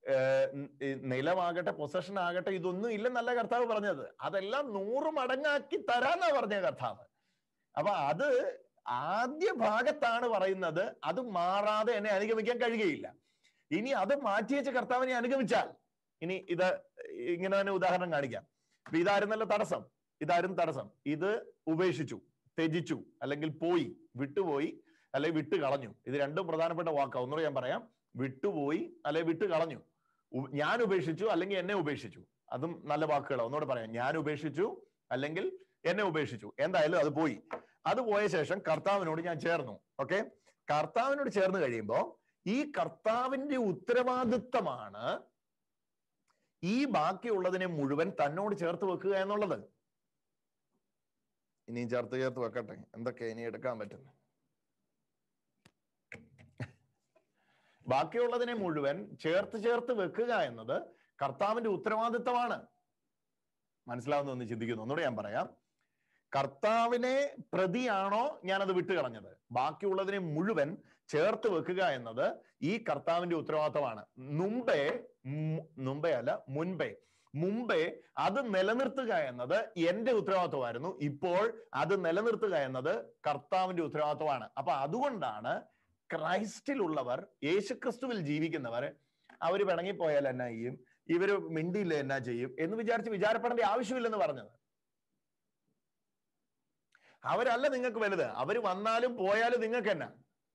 A: നിലമാകട്ടെ പൊസഷൻ ആകട്ടെ ഇതൊന്നും ഇല്ലെന്നല്ല കർത്താവ് പറഞ്ഞത് അതെല്ലാം നൂറ് മടങ്ങാക്കി തരാന്നാ പറഞ്ഞ കർത്താവ് അപ്പൊ അത് ആദ്യ ഭാഗത്താണ് പറയുന്നത് അത് മാറാതെ എന്നെ അനുഗമിക്കാൻ കഴിയുകയില്ല ഇനി അത് മാറ്റിവെച്ച കർത്താവിനെ അനുഗമിച്ചാൽ ഇനി ഇത് ഇങ്ങനെ തന്നെ ഉദാഹരണം കാണിക്കാം അപ്പൊ ഇതായിരുന്നല്ലോ തടസ്സം ഇതായിരുന്നു തടസ്സം ഇത് ഉപേക്ഷിച്ചു ത്യജിച്ചു അല്ലെങ്കിൽ പോയി വിട്ടുപോയി അല്ലെങ്കിൽ വിട്ട് കളഞ്ഞു ഇത് രണ്ടും പ്രധാനപ്പെട്ട വാക്കാ ഒന്നുകൂടെ ഞാൻ പറയാം വിട്ടുപോയി അല്ലെങ്കിൽ വിട്ട് കളഞ്ഞു ഞാൻ ഉപേക്ഷിച്ചു അല്ലെങ്കിൽ എന്നെ ഉപേക്ഷിച്ചു അതും നല്ല വാക്കുകളാണ് ഒന്നുകൂടെ പറയാം ഞാൻ ഉപേക്ഷിച്ചു അല്ലെങ്കിൽ എന്നെ ഉപേക്ഷിച്ചു എന്തായാലും അത് പോയി അത് പോയ ശേഷം കർത്താവിനോട് ഞാൻ ചേർന്നു ഓക്കെ കർത്താവിനോട് ചേർന്ന് കഴിയുമ്പോൾ ഈ കർത്താവിന്റെ ഉത്തരവാദിത്തമാണ് ഈ ബാക്കിയുള്ളതിനെ മുഴുവൻ തന്നോട് ചേർത്ത് വെക്കുക എന്നുള്ളത് ഇനി ചേർത്ത് ചേർത്ത് വെക്കട്ടെ എന്തൊക്കെ ഇനി എടുക്കാൻ പറ്റും ബാക്കിയുള്ളതിനെ മുഴുവൻ ചേർത്ത് ചേർത്ത് വെക്കുക എന്നത് കർത്താവിന്റെ ഉത്തരവാദിത്തമാണ് മനസ്സിലാവുന്ന ഒന്ന് ചിന്തിക്കുന്നു ഒന്നുകൂടെ ഞാൻ പറയാം കർത്താവിനെ പ്രതിയാണോ ഞാനത് വിട്ടുകളഞ്ഞത് ബാക്കിയുള്ളതിനെ മുഴുവൻ ചേർത്ത് വെക്കുക എന്നത് ഈ കർത്താവിന്റെ ഉത്തരവാദിത്തമാണ് മുമ്പേ മു- മുമ്പേ അല്ല മുൻപേ മുമ്പേ അത് നിലനിർത്തുക എന്നത് എന്റെ ഉത്തരവാദിത്വമായിരുന്നു ഇപ്പോൾ അത് നിലനിർത്തുക എന്നത് കർത്താവിന്റെ ഉത്തരവാദിത്വമാണ് അപ്പൊ അതുകൊണ്ടാണ് ക്രൈസ്റ്റിലുള്ളവർ യേശുക്രിസ്തുവിൽ ജീവിക്കുന്നവർ അവര് പിണങ്ങിപ്പോയാൽ എന്നാ ചെയ്യും ഇവര് മിണ്ടിയില്ല എന്നാ ചെയ്യും എന്ന് വിചാരിച്ച് വിചാരപ്പെടേണ്ട ആവശ്യമില്ലെന്ന് പറഞ്ഞത് അവരല്ല നിങ്ങൾക്ക് വലുത് അവര് വന്നാലും പോയാലും നിങ്ങൾക്ക് എന്നാ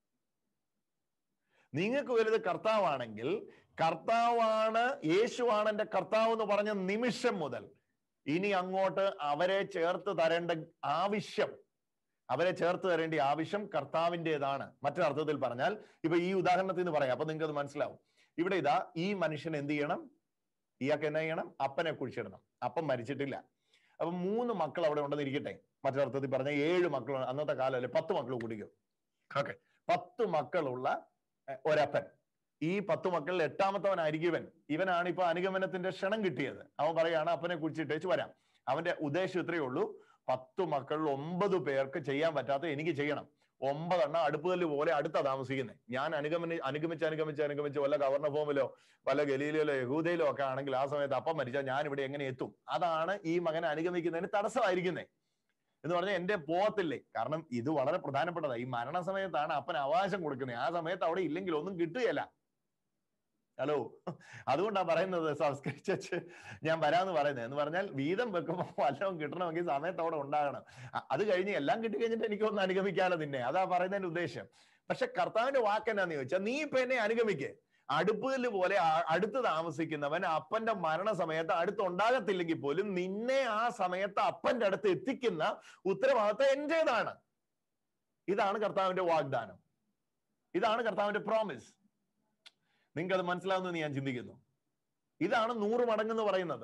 A: നിങ്ങൾക്ക് വലുത് കർത്താവാണെങ്കിൽ കർത്താവാണ് യേശുവാണ് എന്റെ കർത്താവ് എന്ന് പറഞ്ഞ നിമിഷം മുതൽ ഇനി അങ്ങോട്ട് അവരെ ചേർത്ത് തരേണ്ട ആവശ്യം അവരെ ചേർത്ത് തരേണ്ട ആവശ്യം കർത്താവിൻ്റെതാണ് മറ്റൊരർത്ഥത്തിൽ പറഞ്ഞാൽ ഇപ്പൊ ഈ ഉദാഹരണത്തിൽ നിന്ന് പറയാം അപ്പൊ നിങ്ങൾക്ക് അത് മനസ്സിലാവും ഇവിടെ ഇതാ ഈ മനുഷ്യൻ എന്ത് ചെയ്യണം ഇയാൾക്ക് എന്നാ ചെയ്യണം അപ്പനെ കുഴിച്ചിടണം അപ്പം മരിച്ചിട്ടില്ല അപ്പൊ മൂന്ന് മക്കൾ അവിടെ ഉണ്ടെന്ന് ഇരിക്കട്ടെ മറ്റൊരർത്ഥത്തിൽ പറഞ്ഞ ഏഴ് മക്കൾ അന്നത്തെ കാലമല്ലേ പത്ത് മക്കൾ കുടിക്കും ഓക്കെ പത്ത് മക്കളുള്ള എഹ്, ഒരപ്പൻ ഈ പത്ത് മക്കളിൽ എട്ടാമത്തവനായിരിക്കും ഇവൻ ഇവനാണ് ഇപ്പൊ അനുഗമനത്തിന്റെ ക്ഷണം കിട്ടിയത് അവൻ പറയാണ് അപ്പനെ കുറിച്ചിട്ടേച്ച് വരാം അവന്റെ ഉദ്ദേശം ഇത്രയേ ഉള്ളൂ പത്ത് മക്കളിൽ ഒമ്പത് പേർക്ക് ചെയ്യാൻ പറ്റാത്ത എനിക്ക് ചെയ്യണം ഒമ്പതെണ്ണം അടുപ്പുകല്ല് പോലെ അടുത്താ താമസിക്കുന്നത് ഞാൻ അനുഗമന അനുഗമിച്ച് അനുഗമിച്ച് അനുഗമിച്ച് വല്ല ഗവർണർ വല്ല ഗലീലയിലോ യഹൂദയിലോ ഒക്കെ ആണെങ്കിൽ ആ സമയത്ത് അപ്പം മരിച്ചാൽ ഞാൻ ഇവിടെ എങ്ങനെ എത്തും അതാണ് ഈ മകൻ അനുഗമിക്കുന്നതിന് തടസ്സമായിരിക്കുന്നത് എന്ന് പറഞ്ഞാൽ എന്റെ പോകത്തില്ലേ കാരണം ഇത് വളരെ പ്രധാനപ്പെട്ടതാണ് ഈ മരണസമയത്താണ് അപ്പൻ അവകാശം കൊടുക്കുന്നത് ആ സമയത്ത് അവിടെ ഇല്ലെങ്കിൽ ഒന്നും കിട്ടുകയല്ല ഹലോ അതുകൊണ്ടാണ് പറയുന്നത് സംസ്കരിച്ചു ഞാൻ വരാന്ന് പറയുന്നത് എന്ന് പറഞ്ഞാൽ വീതം വെക്കുമ്പോൾ വല്ലതും കിട്ടണമെങ്കിൽ സമയത്ത് അവിടെ ഉണ്ടാകണം അ- അത് കഴിഞ്ഞ് എല്ലാം കിട്ടി കഴിഞ്ഞിട്ട് എനിക്കൊന്ന് അനുഗമിക്കാലോ നിന്നെ അതാ പറയുന്നതിന്റെ ഉദ്ദേശം പക്ഷെ കർത്താവിന്റെ വാക്ക് എന്നാന്ന് ചോദിച്ചാൽ നീ ഇപ്പൊ എന്നെ അനുഗമിക്ക് അടുപ്പുകല്ല് പോലെ ആ- അടുത്ത് താമസിക്കുന്നവൻ അപ്പന്റെ മരണസമയത്ത് അടുത്ത് ഉണ്ടാകത്തില്ലെങ്കിൽ പോലും നിന്നെ ആ സമയത്ത് അപ്പന്റെ അടുത്ത് എത്തിക്കുന്ന ഉത്തരവാദിത്തം എന്റേതാണ് ഇതാണ് കർത്താവിന്റെ വാഗ്ദാനം ഇതാണ് കർത്താവിന്റെ പ്രോമിസ് നിങ്ങൾക്ക് അത് മനസ്സിലാവുന്നെന്ന് ഞാൻ ചിന്തിക്കുന്നു ഇതാണ് നൂറ് മടങ്ങെന്ന് പറയുന്നത്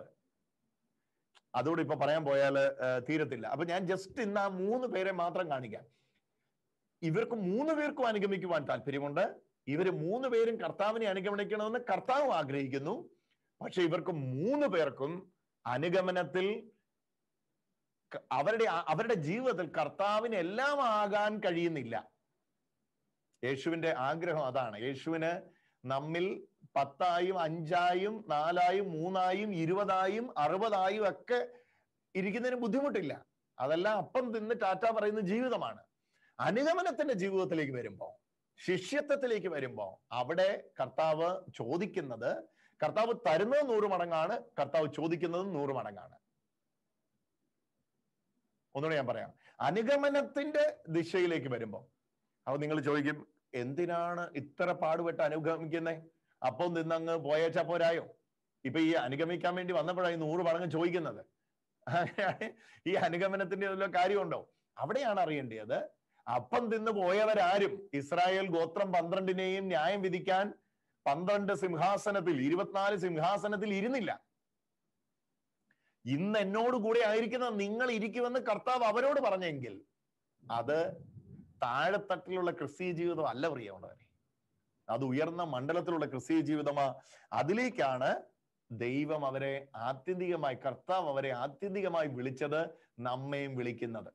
A: അതോട് ഇപ്പൊ പറയാൻ പോയാൽ തീരത്തില്ല അപ്പൊ ഞാൻ ജസ്റ്റ് ഇന്ന് ആ മൂന്ന് പേരെ മാത്രം കാണിക്കാം ഇവർക്ക് മൂന്ന് പേർക്കും അനുഗമിക്കുവാൻ താല്പര്യമുണ്ട് ഇവര് മൂന്ന് പേരും കർത്താവിനെ അനുഗമനിക്കണമെന്ന് കർത്താവ് ആഗ്രഹിക്കുന്നു പക്ഷെ ഇവർക്ക് മൂന്ന് പേർക്കും അനുഗമനത്തിൽ ക- അവരുടെ ആ- അവരുടെ ജീവിതത്തിൽ കർത്താവിന് എല്ലാം ആകാൻ കഴിയുന്നില്ല യേശുവിന്റെ ആഗ്രഹം അതാണ് യേശുവിന് നമ്മിൽ പത്തായും അഞ്ചായും നാലായും മൂന്നായും ഇരുപതായും അറുപതായും ഒക്കെ ഇരിക്കുന്നതിന് ബുദ്ധിമുട്ടില്ല അതെല്ലാം അപ്പം തിന്ന് ടാറ്റ പറയുന്ന ജീവിതമാണ് അനുഗമനത്തിന്റെ ജീവിതത്തിലേക്ക് വരുമ്പോ ശിഷ്യത്വത്തിലേക്ക് വരുമ്പോ അവിടെ കർത്താവ് ചോദിക്കുന്നത് കർത്താവ് തരുന്നത് നൂറ് മടങ്ങാണ് കർത്താവ് ചോദിക്കുന്നത് നൂറ് മടങ്ങാണ് ഒന്നുകൂടെ ഞാൻ പറയാം അനുഗമനത്തിന്റെ ദിശയിലേക്ക് വരുമ്പോ അപ്പൊ നിങ്ങൾ ചോദിക്കും എന്തിനാണ് ഇത്ര പാടുപെട്ട് അനുഗമിക്കുന്നേ അപ്പം നിന്നങ്ങ് പോയേച്ചാ പോരായോ ഇപ്പൊ ഈ അനുഗമിക്കാൻ വേണ്ടി വന്നപ്പോഴാണ് ഈ നൂറ് മടങ്ങ് ചോദിക്കുന്നത് അങ്ങനെയാണ് ഈ അനുഗമനത്തിന്റെ വല്ല കാര്യമുണ്ടോ അവിടെയാണ് അറിയേണ്ടത് അപ്പം തിന്ന് പോയവരാരും ഇസ്രായേൽ ഗോത്രം പന്ത്രണ്ടിനെയും ന്യായം വിധിക്കാൻ പന്ത്രണ്ട് സിംഹാസനത്തിൽ ഇരുപത്തിനാല് സിംഹാസനത്തിൽ ഇരുന്നില്ല ഇന്ന് എന്നോട് കൂടെ ആയിരിക്കുന്ന നിങ്ങൾ ഇരിക്കുമെന്ന് കർത്താവ് അവരോട് പറഞ്ഞെങ്കിൽ അത് താഴെത്തട്ടിലുള്ള ക്രിസ്തീയ ജീവിതം അല്ല പ്രിയമുള്ളവരെ അത് ഉയർന്ന മണ്ഡലത്തിലുള്ള ക്രിസ്തീയ ജീവിതമാ അതിലേക്കാണ് ദൈവം അവരെ ആത്യന്തികമായി കർത്താവ് അവരെ ആത്യന്തികമായി വിളിച്ചത് നമ്മയും വിളിക്കുന്നത്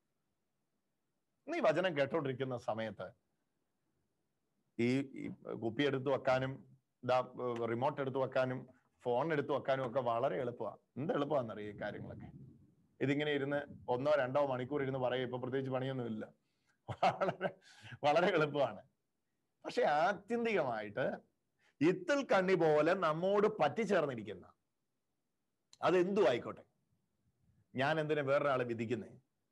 A: നീ വചനം കേട്ടോണ്ടിരിക്കുന്ന സമയത്ത് ഈ ഈ കുപ്പി എടുത്തു വെക്കാനും ഇതാ റിമോട്ട് എടുത്തു വെക്കാനും ഫോൺ എടുത്തു വെക്കാനും ഒക്കെ വളരെ എളുപ്പമാണ് എന്ത് എളുപ്പമാണെന്നറിയാം ഈ കാര്യങ്ങളൊക്കെ ഇതിങ്ങനെ ഇരുന്ന് ഒന്നോ രണ്ടോ മണിക്കൂർ ഇരുന്ന് പറയും ഇപ്പൊ പ്രത്യേകിച്ച് പണിയൊന്നുമില്ല വളരെ വളരെ എളുപ്പമാണ് പക്ഷെ ആത്യന്തികമായിട്ട് ഇത്തിൽ കണ്ണി പോലെ നമ്മോട് പറ്റിച്ചേർന്നിരിക്കുന്ന അതെന്തു ആയിക്കോട്ടെ ഞാൻ എന്തിനാ വേറൊരാളെ വിധിക്കുന്നേ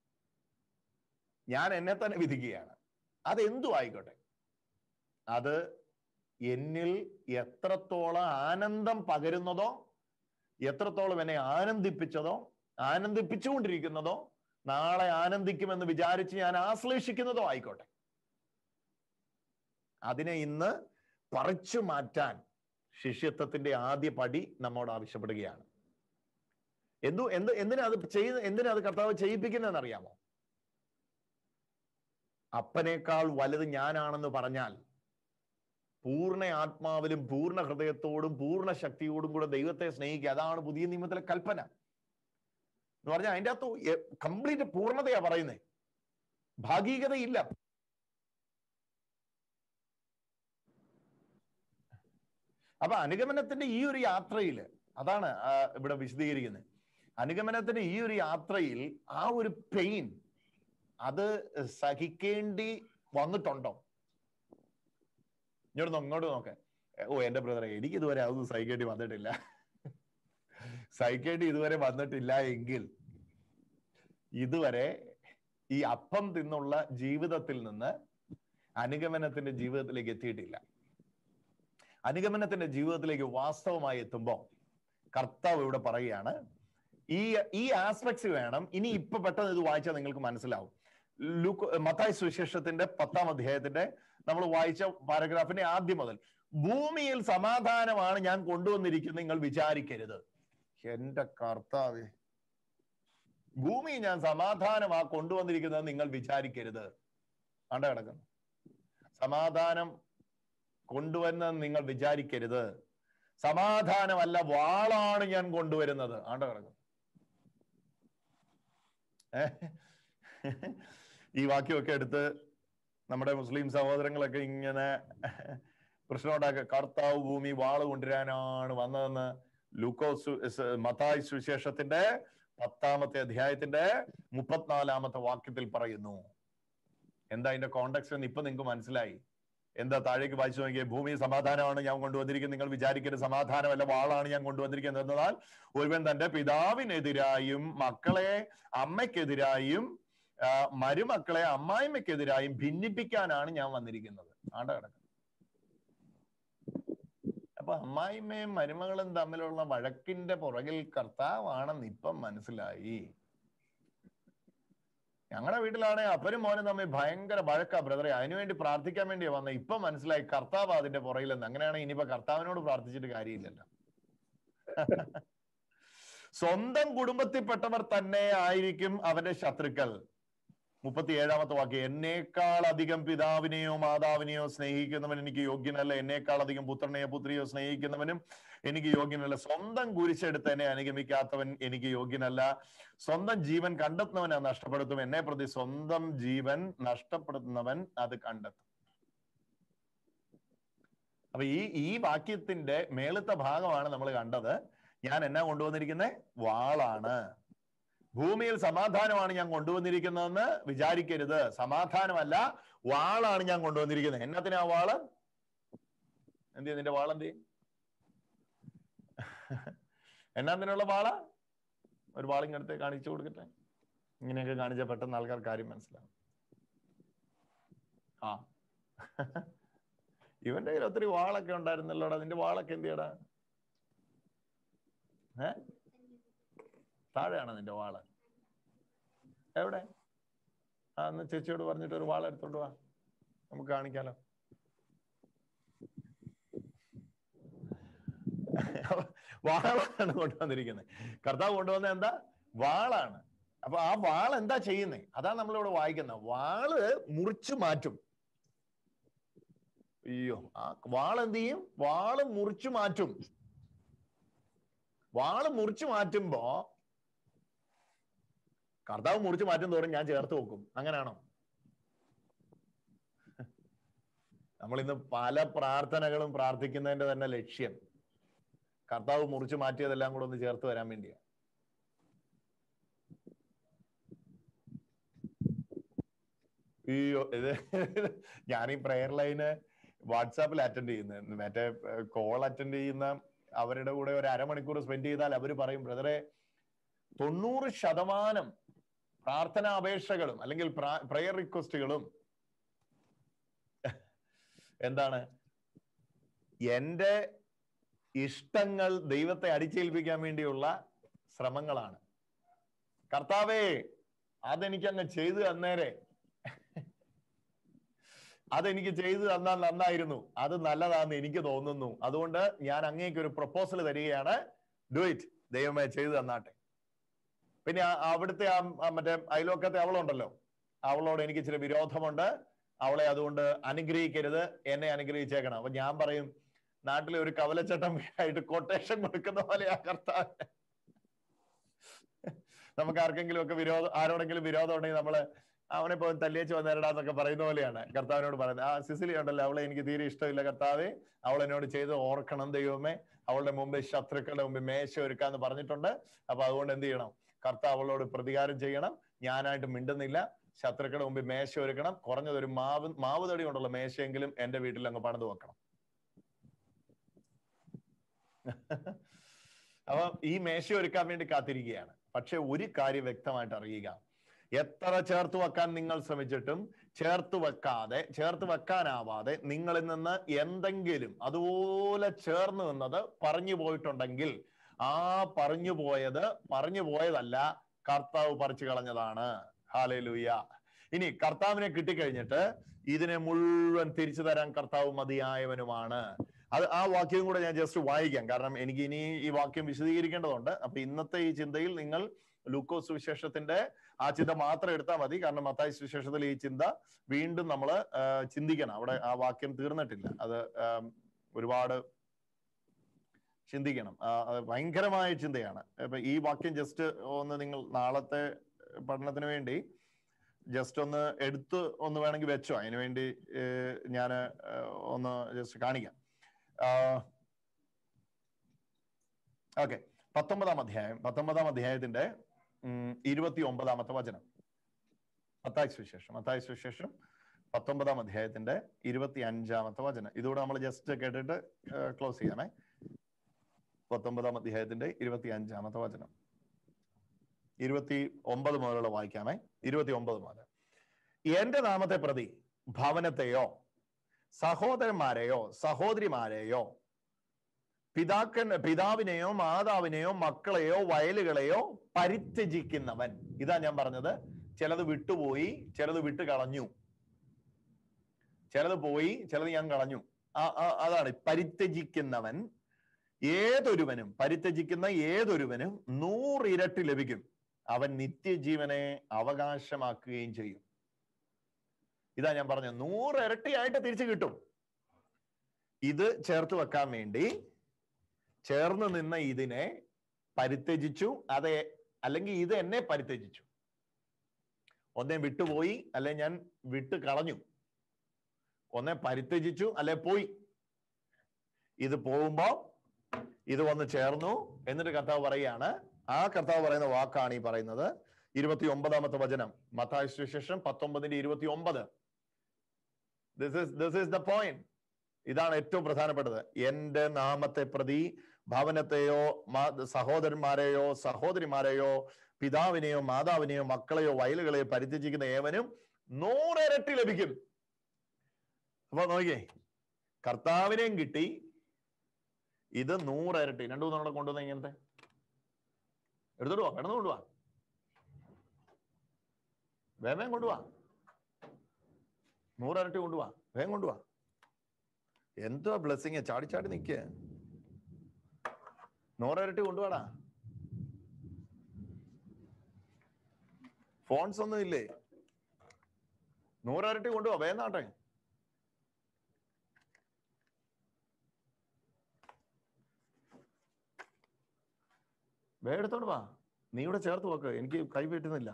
A: ഞാൻ എന്നെ തന്നെ വിധിക്കുകയാണ് അതെന്തു ആയിക്കോട്ടെ അത് എന്നിൽ എത്രത്തോളം ആനന്ദം പകരുന്നതോ എത്രത്തോളം എന്നെ ആനന്ദിപ്പിച്ചതോ ആനന്ദിപ്പിച്ചുകൊണ്ടിരിക്കുന്നതോ നാളെ ആനന്ദിക്കുമെന്ന് വിചാരിച്ച് ഞാൻ ആശ്ലേഷിക്കുന്നതോ ആയിക്കോട്ടെ അതിനെ ഇന്ന് പറിച്ചു മാറ്റാൻ ശിഷ്യത്വത്തിന്റെ ആദ്യ പടി നമ്മോട് ആവശ്യപ്പെടുകയാണ് എന്തു എന്ത് എന്തിനാ അത് ചെയ്യുന്ന എന്തിനാ അത് കർത്താവ് ചെയ്യിപ്പിക്കുന്നതെന്ന് അറിയാമോ അപ്പനേക്കാൾ വലുത് ഞാനാണെന്ന് പറഞ്ഞാൽ പൂർണ്ണ ആത്മാവിലും പൂർണ്ണ ഹൃദയത്തോടും പൂർണ്ണ ശക്തിയോടും കൂടെ ദൈവത്തെ സ്നേഹിക്കുക അതാണ് പുതിയ നിയമത്തിലെ കൽപ്പന എന്ന് പറഞ്ഞാൽ അതിൻ്റെ അകത്ത് കംപ്ലീറ്റ് പൂർണ്ണതയാ പറയുന്നത് ഭാഗികതയില്ല അപ്പൊ അനുഗമനത്തിന്റെ ഈ ഒരു യാത്രയിൽ അതാണ് ആ, ഇവിടെ വിശദീകരിക്കുന്നത് അനുഗമനത്തിന്റെ ഈ ഒരു യാത്രയിൽ ആ ഒരു പെയിൻ അത് സഹിക്കേണ്ടി വന്നിട്ടുണ്ടോ ഇങ്ങോട്ട് അങ്ങോട്ട് നോക്കെ ഓ എന്റെ ബ്രദറെ എനിക്ക് ഇതുവരെ അതൊന്നും സഹിക്കേണ്ടി വന്നിട്ടില്ല സഹിക്കേണ്ടി ഇതുവരെ വന്നിട്ടില്ല എങ്കിൽ ഇതുവരെ ഈ അപ്പം തിന്നുള്ള ജീവിതത്തിൽ നിന്ന് അനുഗമനത്തിന്റെ ജീവിതത്തിലേക്ക് എത്തിയിട്ടില്ല അനുഗമനത്തിന്റെ ജീവിതത്തിലേക്ക് വാസ്തവമായി എത്തുമ്പോൾ കർത്താവ് ഇവിടെ പറയുകയാണ് ഈ ഈ ആസ്പെക്ട്സ് വേണം ഇനി ഇപ്പൊ പെട്ടെന്ന് ഇത് വായിച്ചാൽ നിങ്ങൾക്ക് മനസ്സിലാവും ലൂക്ക് മത്തായി സുവിശേഷത്തിന്റെ പത്താം അധ്യായത്തിന്റെ നമ്മൾ വായിച്ച പാരഗ്രാഫിന്റെ ആദ്യം മുതൽ ഭൂമിയിൽ സമാധാനമാണ് ഞാൻ കൊണ്ടുവന്നിരിക്കുന്നത് നിങ്ങൾ വിചാരിക്കരുത് എന്റെ കർത്താവേ ഭൂമി ഞാൻ സമാധാനമാ കൊണ്ടുവന്നിരിക്കുന്നത് നിങ്ങൾ വിചാരിക്കരുത് ആണ്ട കിടക്കുന്നു സമാധാനം കൊണ്ടുവരുന്നത് നിങ്ങൾ വിചാരിക്കരുത് സമാധാനമല്ല വാളാണ് ഞാൻ കൊണ്ടുവരുന്നത് ആണ്ട കിടക്കുന്നു ഈ വാക്യമൊക്കെ എടുത്ത് നമ്മുടെ മുസ്ലിം സഹോദരങ്ങളൊക്കെ ഇങ്ങനെ പ്രശ്നമുണ്ടാക്കുക കർത്താവ് ഭൂമി വാള് കൊണ്ടുവരാനാണ് വന്നതെന്ന് ലൂക്കോസ് മത്തായി സുവിശേഷത്തിന്റെ പത്താമത്തെ അധ്യായത്തിന്റെ മുപ്പത്തിനാലാമത്തെ വാക്യത്തിൽ പറയുന്നു എന്താ അതിന്റെ കോണ്ടക്സ്റ്റ് എന്ന് ഇപ്പൊ നിങ്ങൾക്ക് മനസ്സിലായി എന്താ താഴേക്ക് വായിച്ചു നോക്കിയേ ഭൂമി സമാധാനമാണ് ഞാൻ കൊണ്ടുവന്നിരിക്കുന്നത് നിങ്ങൾ വിചാരിക്കരുത് സമാധാനമല്ല വാളാണ് ഞാൻ കൊണ്ടുവന്നിരിക്കുന്നത് എന്നാൽ ഒരുവൻ തന്റെ പിതാവിനെതിരായും മക്കളെ അമ്മയ്ക്കെതിരായും ആ, മരുമക്കളെ അമ്മായിമ്മയ്ക്കെതിരായും ഭിന്നിപ്പിക്കാനാണ് ഞാൻ വന്നിരിക്കുന്നത് ആണ്ട കിടക്കുന്നത് അപ്പൊ അമ്മായിമ്മയും മരുമകളും തമ്മിലുള്ള വഴക്കിന്റെ പുറകിൽ കർത്താവാണെന്ന് ഇപ്പം മനസ്സിലായി ഞങ്ങളുടെ വീട്ടിലാണെങ്കിൽ അപ്പനും മോനും തമ്മിൽ ഭയങ്കര വഴക്കാ ബ്രദറെ അതിനുവേണ്ടി പ്രാർത്ഥിക്കാൻ വേണ്ടിയാ വന്നത് ഇപ്പൊ മനസ്സിലായി കർത്താവ് അതിന്റെ പുറകിലെന്ന് അങ്ങനെയാണെങ്കിൽ ഇനിയിപ്പോ കർത്താവിനോട് പ്രാർത്ഥിച്ചിട്ട് കാര്യമില്ലല്ലോ സ്വന്തം കുടുംബത്തിൽപ്പെട്ടവർ തന്നെ ആയിരിക്കും അവന്റെ ശത്രുക്കൾ മുപ്പത്തി ഏഴാമത്തെ വാക്യം എന്നേക്കാൾ അധികം പിതാവിനെയോ മാതാവിനെയോ സ്നേഹിക്കുന്നവൻ എനിക്ക് യോഗ്യനല്ല എന്നേക്കാൾ അധികം പുത്രനെയോ പുത്രിയോ സ്നേഹിക്കുന്നവനും എനിക്ക് യോഗ്യനല്ല സ്വന്തം കുരിശെടുത്ത് എന്നെ അനുഗമിക്കാത്തവൻ എനിക്ക് യോഗ്യനല്ല സ്വന്തം ജീവൻ കണ്ടെത്തുന്നവൻ അത് നഷ്ടപ്പെടുത്തും എന്നെ പ്രതി സ്വന്തം ജീവൻ നഷ്ടപ്പെടുത്തുന്നവൻ അത് കണ്ടെത്തും അപ്പൊ ഈ ഈ വാക്യത്തിന്റെ മേളത്തെ ഭാഗമാണ് നമ്മൾ കണ്ടത് ഞാൻ എന്നാ കൊണ്ടുവന്നിരിക്കുന്നത് വാളാണ് ഭൂമിയിൽ സമാധാനമാണ് ഞാൻ കൊണ്ടുവന്നിരിക്കുന്നതെന്ന് വിചാരിക്കരുത് സമാധാനമല്ല വാളാണ് ഞാൻ കൊണ്ടുവന്നിരിക്കുന്നത് എന്നത്തിനാ വാള് എന്ത് ചെയ്യും? നിന്റെ വാളെന്ത് ചെയ്യും? എന്നാത്തിനുള്ള വാള ഒരു വാളിങ്ങടുത്ത് കാണിച്ചു കൊടുക്കട്ടെ ഇങ്ങനെയൊക്കെ കാണിച്ചാൽ പെട്ടെന്ന് ആൾക്കാർ കാര്യം മനസ്സിലാവും ആ ഇവന്റെ കയ്യിൽ ഒത്തിരി വാളൊക്കെ ഉണ്ടായിരുന്നല്ലോടാ നിന്റെ വാളൊക്കെ എന്ത് ചെയ്യടാ ഏ താഴെയാണ് നിന്റെ വാള് എവിടെ ആ ഒന്ന് ചേച്ചിയോട് പറഞ്ഞിട്ട് ഒരു വാള എടുത്തോണ്ട് വാ നമുക്ക് കാണിക്കാലോ വാളാണ് കൊണ്ടുവന്നിരിക്കുന്നത് കർത്താവ് കൊണ്ടുവന്ന എന്താ വാളാണ് അപ്പൊ ആ വാൾ എന്താ ചെയ്യുന്നത് അതാ നമ്മളിവിടെ വായിക്കുന്നത് വാള് മുറിച്ചു മാറ്റും അയ്യോ ആ വാൾ എന്ത് ചെയ്യും വാള് മുറിച്ചു മാറ്റും വാള് മുറിച്ചു മാറ്റുമ്പോ കർത്താവ് മുറിച്ചു മാറ്റും തോറും ഞാൻ ചേർത്ത് വെക്കും അങ്ങനെയാണോ നമ്മൾ ഇന്ന് പല പ്രാർത്ഥനകളും പ്രാർത്ഥിക്കുന്നതിന്റെ തന്നെ ലക്ഷ്യം കർത്താവ് മുറിച്ചു മാറ്റിയതെല്ലാം കൂടെ ഒന്ന് ചേർത്ത് വരാൻ വേണ്ടിയാ അയ്യോ ഇത് ഞാൻ ഈ പ്രെയർ ലൈന് വാട്സാപ്പിൽ അറ്റൻഡ് ചെയ്യുന്നത് മറ്റേ കോൾ അറ്റൻഡ് ചെയ്യുന്ന അവരുടെ കൂടെ ഒരു അരമണിക്കൂർ സ്പെൻഡ് ചെയ്താൽ അവർ പറയും ബ്രദറെ തൊണ്ണൂറ് ശതമാനം പ്രാർത്ഥനാ അപേക്ഷകളും അല്ലെങ്കിൽ പ്രെയർ റിക്വസ്റ്റുകളും എന്താണ് എന്റെ ഇഷ്ടങ്ങൾ ദൈവത്തെ അടിച്ചേൽപ്പിക്കാൻ വേണ്ടിയുള്ള ശ്രമങ്ങളാണ് കർത്താവേ അതെനിക്ക് അങ്ങ് ചെയ്തു തന്നേരെ അതെനിക്ക് ചെയ്തു തന്നാൽ നന്നായിരുന്നു അത് നല്ലതാണെന്ന് എനിക്ക് തോന്നുന്നു അതുകൊണ്ട് ഞാൻ അങ്ങേക്ക് ഒരു പ്രപ്പോസൽ തരികയാണ് ഡു ഇറ്റ് ദൈവമേ ചെയ്തു തന്നാട്ടെ പിന്നെ ആ- അവിടുത്തെ ആ ആ മറ്റേ അയലോക്കത്തെ അവളുണ്ടല്ലോ അവളോട് എനിക്ക് ഇച്ചിരി വിരോധമുണ്ട് അവളെ അതുകൊണ്ട് അനുഗ്രഹിക്കരുത് എന്നെ അനുഗ്രഹിച്ചേക്കണം അപ്പൊ ഞാൻ പറയും നാട്ടിലെ ഒരു കവലച്ചട്ടം ആയിട്ട് കൊട്ടേഷൻ കൊടുക്കുന്ന പോലെയാ കർത്താവ് നമുക്ക് ആർക്കെങ്കിലും ഒക്കെ വിരോധം ആരോടെങ്കിലും വിരോധം ഉണ്ടെങ്കിൽ നമ്മള് അവനെ പോയി തല്ലിയേച്ച് വന്നേരടാന്നൊക്കെ പറയുന്ന പോലെയാണ് കർത്താവിനോട് പറയുന്നത് ആ സിസിലി ഉണ്ടല്ലോ അവളെ എനിക്ക് തീരെ ഇഷ്ടമില്ല കർത്താവെ അവൾ എന്നോട് ചെയ്ത് ഓർക്കണം ദൈവമേ അവളുടെ മുമ്പിൽ ശത്രുക്കളുടെ മുമ്പിൽ മേശ ഒരുക്കാന്ന് പറഞ്ഞിട്ടുണ്ട് അപ്പൊ അതുകൊണ്ട് എന്ത് ചെയ്യണം കർത്താവ് അവളോട് പ്രതികാരം ചെയ്യണം ഞാനായിട്ട് മിണ്ടുന്നില്ല ശത്രുക്കളുടെ മുമ്പിൽ മേശ ഒരുക്കണം കുറഞ്ഞത് ഒരു മാവ് മാവ് തടി കൊണ്ടുള്ള മേശയെങ്കിലും എന്റെ വീട്ടിൽ അങ്ങ് പണിത് വെക്കണം അപ്പൊ ഈ മേശ ഒരുക്കാൻ വേണ്ടി കാത്തിരിക്കുകയാണ് പക്ഷെ ഒരു കാര്യം വ്യക്തമായിട്ട് അറിയുക എത്ര ചേർത്ത് വെക്കാൻ നിങ്ങൾ ശ്രമിച്ചിട്ടും ചേർത്ത് വെക്കാതെ ചേർത്ത് വെക്കാനാവാതെ നിങ്ങളിൽ നിന്ന് എന്തെങ്കിലും അതുപോലെ ചേർന്ന് നിന്നത് പറഞ്ഞു പോയിട്ടുണ്ടെങ്കിൽ ആ പറഞ്ഞു പോയത് പറഞ്ഞു പോയതല്ല കർത്താവ് പറിച്ചു കളഞ്ഞതാണ് ഹാലലൂയ ഇനി കർത്താവിനെ കിട്ടിക്കഴിഞ്ഞിട്ട് ഇതിനെ മുഴുവൻ തിരിച്ചു തരാൻ കർത്താവ് മതിയായവനുമാണ് അത് ആ വാക്യം കൂടെ ഞാൻ ജസ്റ്റ് വായിക്കാം കാരണം എനിക്ക് ഇനി ഈ വാക്യം വിശദീകരിക്കേണ്ടതുണ്ട് അപ്പൊ ഇന്നത്തെ ഈ ചിന്തയിൽ നിങ്ങൾ ലൂക്കോസ് സുവിശേഷത്തിന്റെ ആ ചിന്ത മാത്രം എടുത്താൽ മതി കാരണം മത്തായി സുവിശേഷത്തിൽ ഈ ചിന്ത വീണ്ടും നമ്മൾ ചിന്തിക്കണം അവിടെ ആ വാക്യം തീർന്നിട്ടില്ല അത് ഒരുപാട് ചിന്തിക്കണം അത് ഭയങ്കരമായ ചിന്തയാണ് ഇപ്പൊ ഈ വാക്യം ജസ്റ്റ് ഒന്ന് നിങ്ങൾ നാളത്തെ പഠനത്തിന് വേണ്ടി ജസ്റ്റ് ഒന്ന് എടുത്ത് ഒന്ന് വേണമെങ്കിൽ വെച്ചോ അതിനു വേണ്ടി ഞാൻ ഒന്ന് ജസ്റ്റ് കാണിക്കാം ഓക്കെ പത്തൊമ്പതാം അധ്യായം പത്തൊമ്പതാം അധ്യായത്തിന്റെ ഇരുപത്തി ഒമ്പതാമത്തെ വചനം മത്തായ സുവിശേഷം മത്തായ സുവിശേഷം പത്തൊമ്പതാം അധ്യായത്തിന്റെ ഇരുപത്തി അഞ്ചാമത്തെ വചനം ഇതുകൂടെ നമ്മൾ ജസ്റ്റ് കേട്ടിട്ട് ക്ലോസ് ചെയ്യാമേ പത്തൊമ്പതാം അധ്യായത്തിന്റെ ഇരുപത്തി അഞ്ചാമത്തെ വചനം ഇരുപത്തി ഒമ്പത് മുതലുള്ള വായിക്കാമേ ഇരുപത്തി ഒമ്പത് മുതൽ എന്റെ നാമത്തെ പ്രതി ഭവനത്തെയോ സഹോദരന്മാരെയോ സഹോദരിമാരെയോ പിതാക്കൻ പിതാവിനെയോ മാതാവിനെയോ മക്കളെയോ വയലുകളെയോ പരിത്യജിക്കുന്നവൻ ഇതാ ഞാൻ പറഞ്ഞത് ചിലത് വിട്ടുപോയി ചിലത് വിട്ട് കളഞ്ഞു ചിലത് പോയി ചിലത് ഞാൻ കളഞ്ഞു അതാണ് പരിത്യജിക്കുന്നവൻ ഏതൊരുവനും പരിത്യജിക്കുന്ന ഏതൊരുവനും നൂറിരട്ടി ലഭിക്കും അവൻ നിത്യജീവനെ അവകാശമാക്കുകയും ചെയ്യും ഇതാ ഞാൻ പറഞ്ഞത് നൂറ് ഇരട്ടിയായിട്ട് തിരിച്ചു കിട്ടും ഇത് ചേർത്ത് വെക്കാൻ വേണ്ടി ചേർന്ന് നിന്ന ഇതിനെ പരിത്യജിച്ചു അതെ അല്ലെങ്കിൽ ഇത് എന്നെ പരിത്യജിച്ചു ഒന്നേ വിട്ടുപോയി അല്ലെ ഞാൻ വിട്ട് കളഞ്ഞു ഒന്നെ പരിത്യജിച്ചു അല്ലെ പോയി ഇത് പോകുമ്പോ ഇത് വന്ന് ചേർന്നു എന്നിട്ട് കർത്താവ് പറയാണ് ആ കർത്താവ് പറയുന്ന വാക്കാണ് ഈ പറയുന്നത് ഇരുപത്തി ഒമ്പതാമത്തെ വചനം മത്തായ സുവിശേഷം പത്തൊമ്പതിന്റെ ഇരുപത്തി ഒമ്പത് this is this is the point ഇതാണ് ഏറ്റവും പ്രധാനപ്പെട്ടത് എന്റെ നാമത്തെ പ്രതി ഭവനത്തെയോ സഹോദരന്മാരെയോ സഹോദരിമാരെയോ പിതാവിനെയോ മാതാവിനെയോ മക്കളെയോ വയലുകളെയോ പരിത്യജിക്കുന്ന ഏവനും നൂറിരട്ടി ലഭിക്കും അപ്പൊ നോക്കിയേ കർത്താവിനെയും കിട്ടി ഇത് നൂറിരട്ടി രണ്ടു മൂന്നെണ്ണം കൊണ്ടുവന്ന ഇങ്ങനത്തെ എടുത്തോട്ട് പോവാ കിടന്നു കൊണ്ടുപോവാ വേഗം കൊണ്ടുപോവാ നൂറിരട്ടി കൊണ്ടുപോവാ വേഗം കൊണ്ടുപോവാ എന്തോ ബ്ലെസ്സിങ് ചാടി ചാടി നിൽക്കുക നൂറിരട്ടി കൊണ്ടുപോടാ ഫോൺസ് ഒന്നും ഇല്ലേ നൂറിരട്ടി കൊണ്ടുപോവാ വേഗം നാട്ടെ വേഗം എടുത്തോണ്ട് വാ നീ ഇവിടെ ചേർത്ത് വെക്ക് എനിക്ക് കൈ പറ്റുന്നില്ല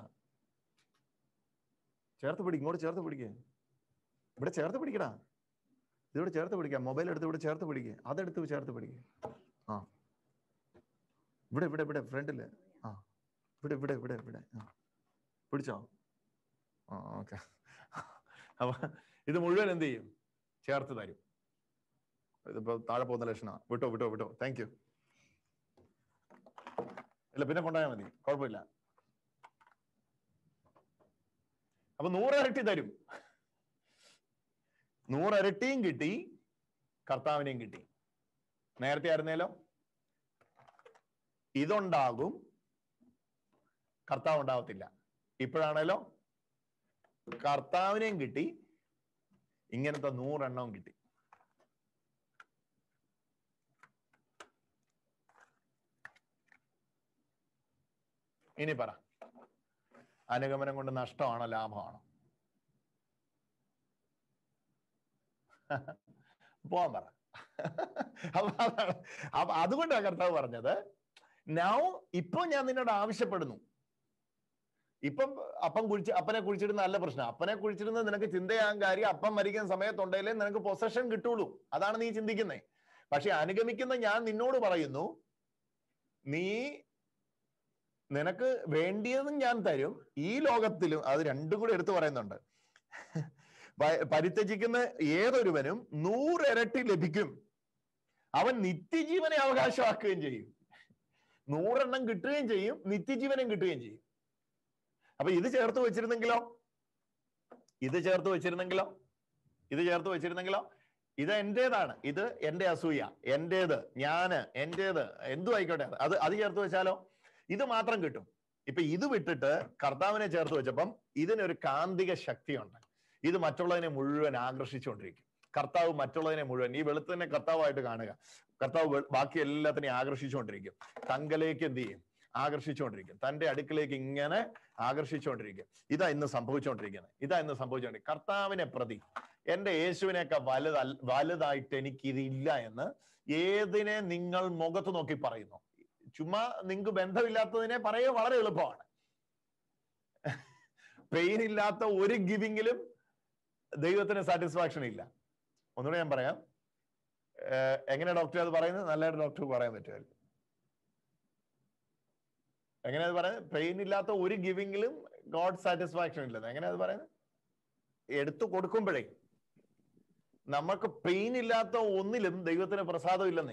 A: ചേർത്ത് പിടി ഇങ്ങോട്ട് ചേർത്ത് പിടിക്ക് ഇവിടെ ചേർത്ത് പിടിക്കടാ ഇതിവിടെ ചേർത്ത് പിടിക്കാം മൊബൈൽ എടുത്ത് ഇവിടെ ചേർത്ത് പിടിക്കുക അതെടുത്ത് ചേർത്ത് പിടിക്കുക ആ ഇവിടെ ഇവിടെ ഇവിടെ ഫ്രണ്ടില് ആ ഇവിടെ ഇവിടെ ഇവിടെ ഇവിടെ ആ പിടിച്ചോ ആ ഓക്കെ അപ്പൊ ഇത് മുഴുവൻ എന്ത് ചെയ്യും ചേർത്ത് തരും ഇതിപ്പോ താഴെ പോകുന്ന ലക്ഷണമാണ് വിട്ടോ വിട്ടോ വിട്ടോ താങ്ക് യു ഇല്ല പിന്നെ കൊണ്ടുപോയാൽ മതി കുഴപ്പമില്ല അപ്പൊ നൂറിരട്ടി തരും നൂറിരട്ടിയും കിട്ടി കർത്താവിനെയും കിട്ടി നേരത്തെ ആയിരുന്നേലോ ഇതുണ്ടാകും കർത്താവ് ഉണ്ടാവത്തില്ല ഇപ്പോഴാണേലോ കർത്താവിനെയും കിട്ടി ഇങ്ങനത്തെ നൂറെണ്ണവും കിട്ടി ഇനി പറ അനുഗമനം കൊണ്ട് നഷ്ടമാണോ ലാഭമാണോ പോവാൻ പറ അപ്പൊ അതാണ് അപ്പൊ അതുകൊണ്ടാണ് കർത്താവ് പറഞ്ഞത് നൗ ഇപ്പൊ ഞാൻ നിന്നോട് ആവശ്യപ്പെടുന്നു ഇപ്പം അപ്പം കുഴിച്ച് അപ്പനെ കുഴിച്ചിടുന്ന നല്ല പ്രശ്നം അപ്പനെ കുഴിച്ചിടുന്നത് നിനക്ക് ചിന്തയാകാൻ കാര്യം അപ്പം മരിക്കുന്ന സമയത്തുണ്ടെങ്കിലേ നിനക്ക് പൊസഷൻ കിട്ടുള്ളൂ അതാണ് നീ ചിന്തിക്കുന്നത് പക്ഷെ അനുഗമിക്കുന്ന ഞാൻ നിന്നോട് പറയുന്നു നീ നിനക്ക് വേണ്ടിയതും ഞാൻ തരും ഈ ലോകത്തിലും അത് രണ്ടും കൂടി എടുത്തു പറയുന്നുണ്ട് പ- പരിത്യജിക്കുന്ന ഏതൊരുവനും നൂറിരട്ടി ലഭിക്കും അവൻ നിത്യജീവനെ അവകാശമാക്കുകയും ചെയ്യും നൂറെണ്ണം കിട്ടുകയും ചെയ്യും നിത്യജീവനം കിട്ടുകയും ചെയ്യും അപ്പൊ ഇത് ചേർത്ത് വെച്ചിരുന്നെങ്കിലോ ഇത് ചേർത്ത് വെച്ചിരുന്നെങ്കിലോ ഇത് ചേർത്ത് വെച്ചിരുന്നെങ്കിലോ ഇത് എന്റേതാണ് ഇത് എന്റെ അസൂയ എന്റേത് ഞാന് എന്റേത് എന്തു ആയിക്കോട്ടെ അത്. അത് അത് ചേർത്ത് വെച്ചാലോ ഇത് മാത്രം കിട്ടും ഇപ്പൊ ഇത് വിട്ടിട്ട് കർത്താവിനെ ചേർത്ത് വെച്ചപ്പം ഇതിനൊരു കാന്തിക ശക്തിയുണ്ട് ഇത് മറ്റുള്ളതിനെ മുഴുവൻ ആകർഷിച്ചുകൊണ്ടിരിക്കും കർത്താവ് മറ്റുള്ളതിനെ മുഴുവൻ ഈ വെളുത്തതിനെ കർത്താവായിട്ട് കാണുക കർത്താവ് വെ- ബാക്കി എല്ലാത്തിനെയും ആകർഷിച്ചുകൊണ്ടിരിക്കും തങ്കലേക്ക് എന്ത് ചെയ്യും ആകർഷിച്ചുകൊണ്ടിരിക്കും തന്റെ അടുക്കിലേക്ക് ഇങ്ങനെ ആകർഷിച്ചുകൊണ്ടിരിക്കും ഇതാ ഇന്ന് സംഭവിച്ചുകൊണ്ടിരിക്കുന്നത് ഇതാ ഇന്ന് സംഭവിച്ചുകൊണ്ടിരിക്കും കർത്താവിനെ പ്രതി എന്റെ യേശുവിനേക്കാൾ വലുത വലുതായിട്ട് എനിക്കിതില്ല എന്ന് ഏതിനെ നിങ്ങൾ മുഖത്ത് നോക്കി പറയുന്നു ചുമ്മാ നിങ്ങൾക്ക് ബന്ധമില്ലാത്തതിനെ പറയുക വളരെ എളുപ്പമാണ് പെയിൻ ഇല്ലാത്ത ഒരു ഗിവിങ്ങിലും ദൈവത്തിന് സാറ്റിസ്ഫാക്ഷൻ ഇല്ല ഒന്നുകൂടെ ഞാൻ പറയാം ഏഹ് എങ്ങനെ ഡോക്ടർ അത് പറയുന്നത് നല്ലതായിട്ട് ഡോക്ടർ പറയാൻ പറ്റുമായിരുന്നു എങ്ങനെ അത് പറയുന്നത് പെയിൻ ഇല്ലാത്ത ഒരു ഗിവിങ്ങിലും ഗോഡ് സാറ്റിസ്ഫാക്ഷൻ ഇല്ലെന്ന് എങ്ങനെ അത് പറയുന്നത് എടുത്തു കൊടുക്കുമ്പോഴേ നമുക്ക് പെയിൻ ഇല്ലാത്ത ഒന്നിലും ദൈവത്തിന് പ്രസാദം ഇല്ലെന്നേ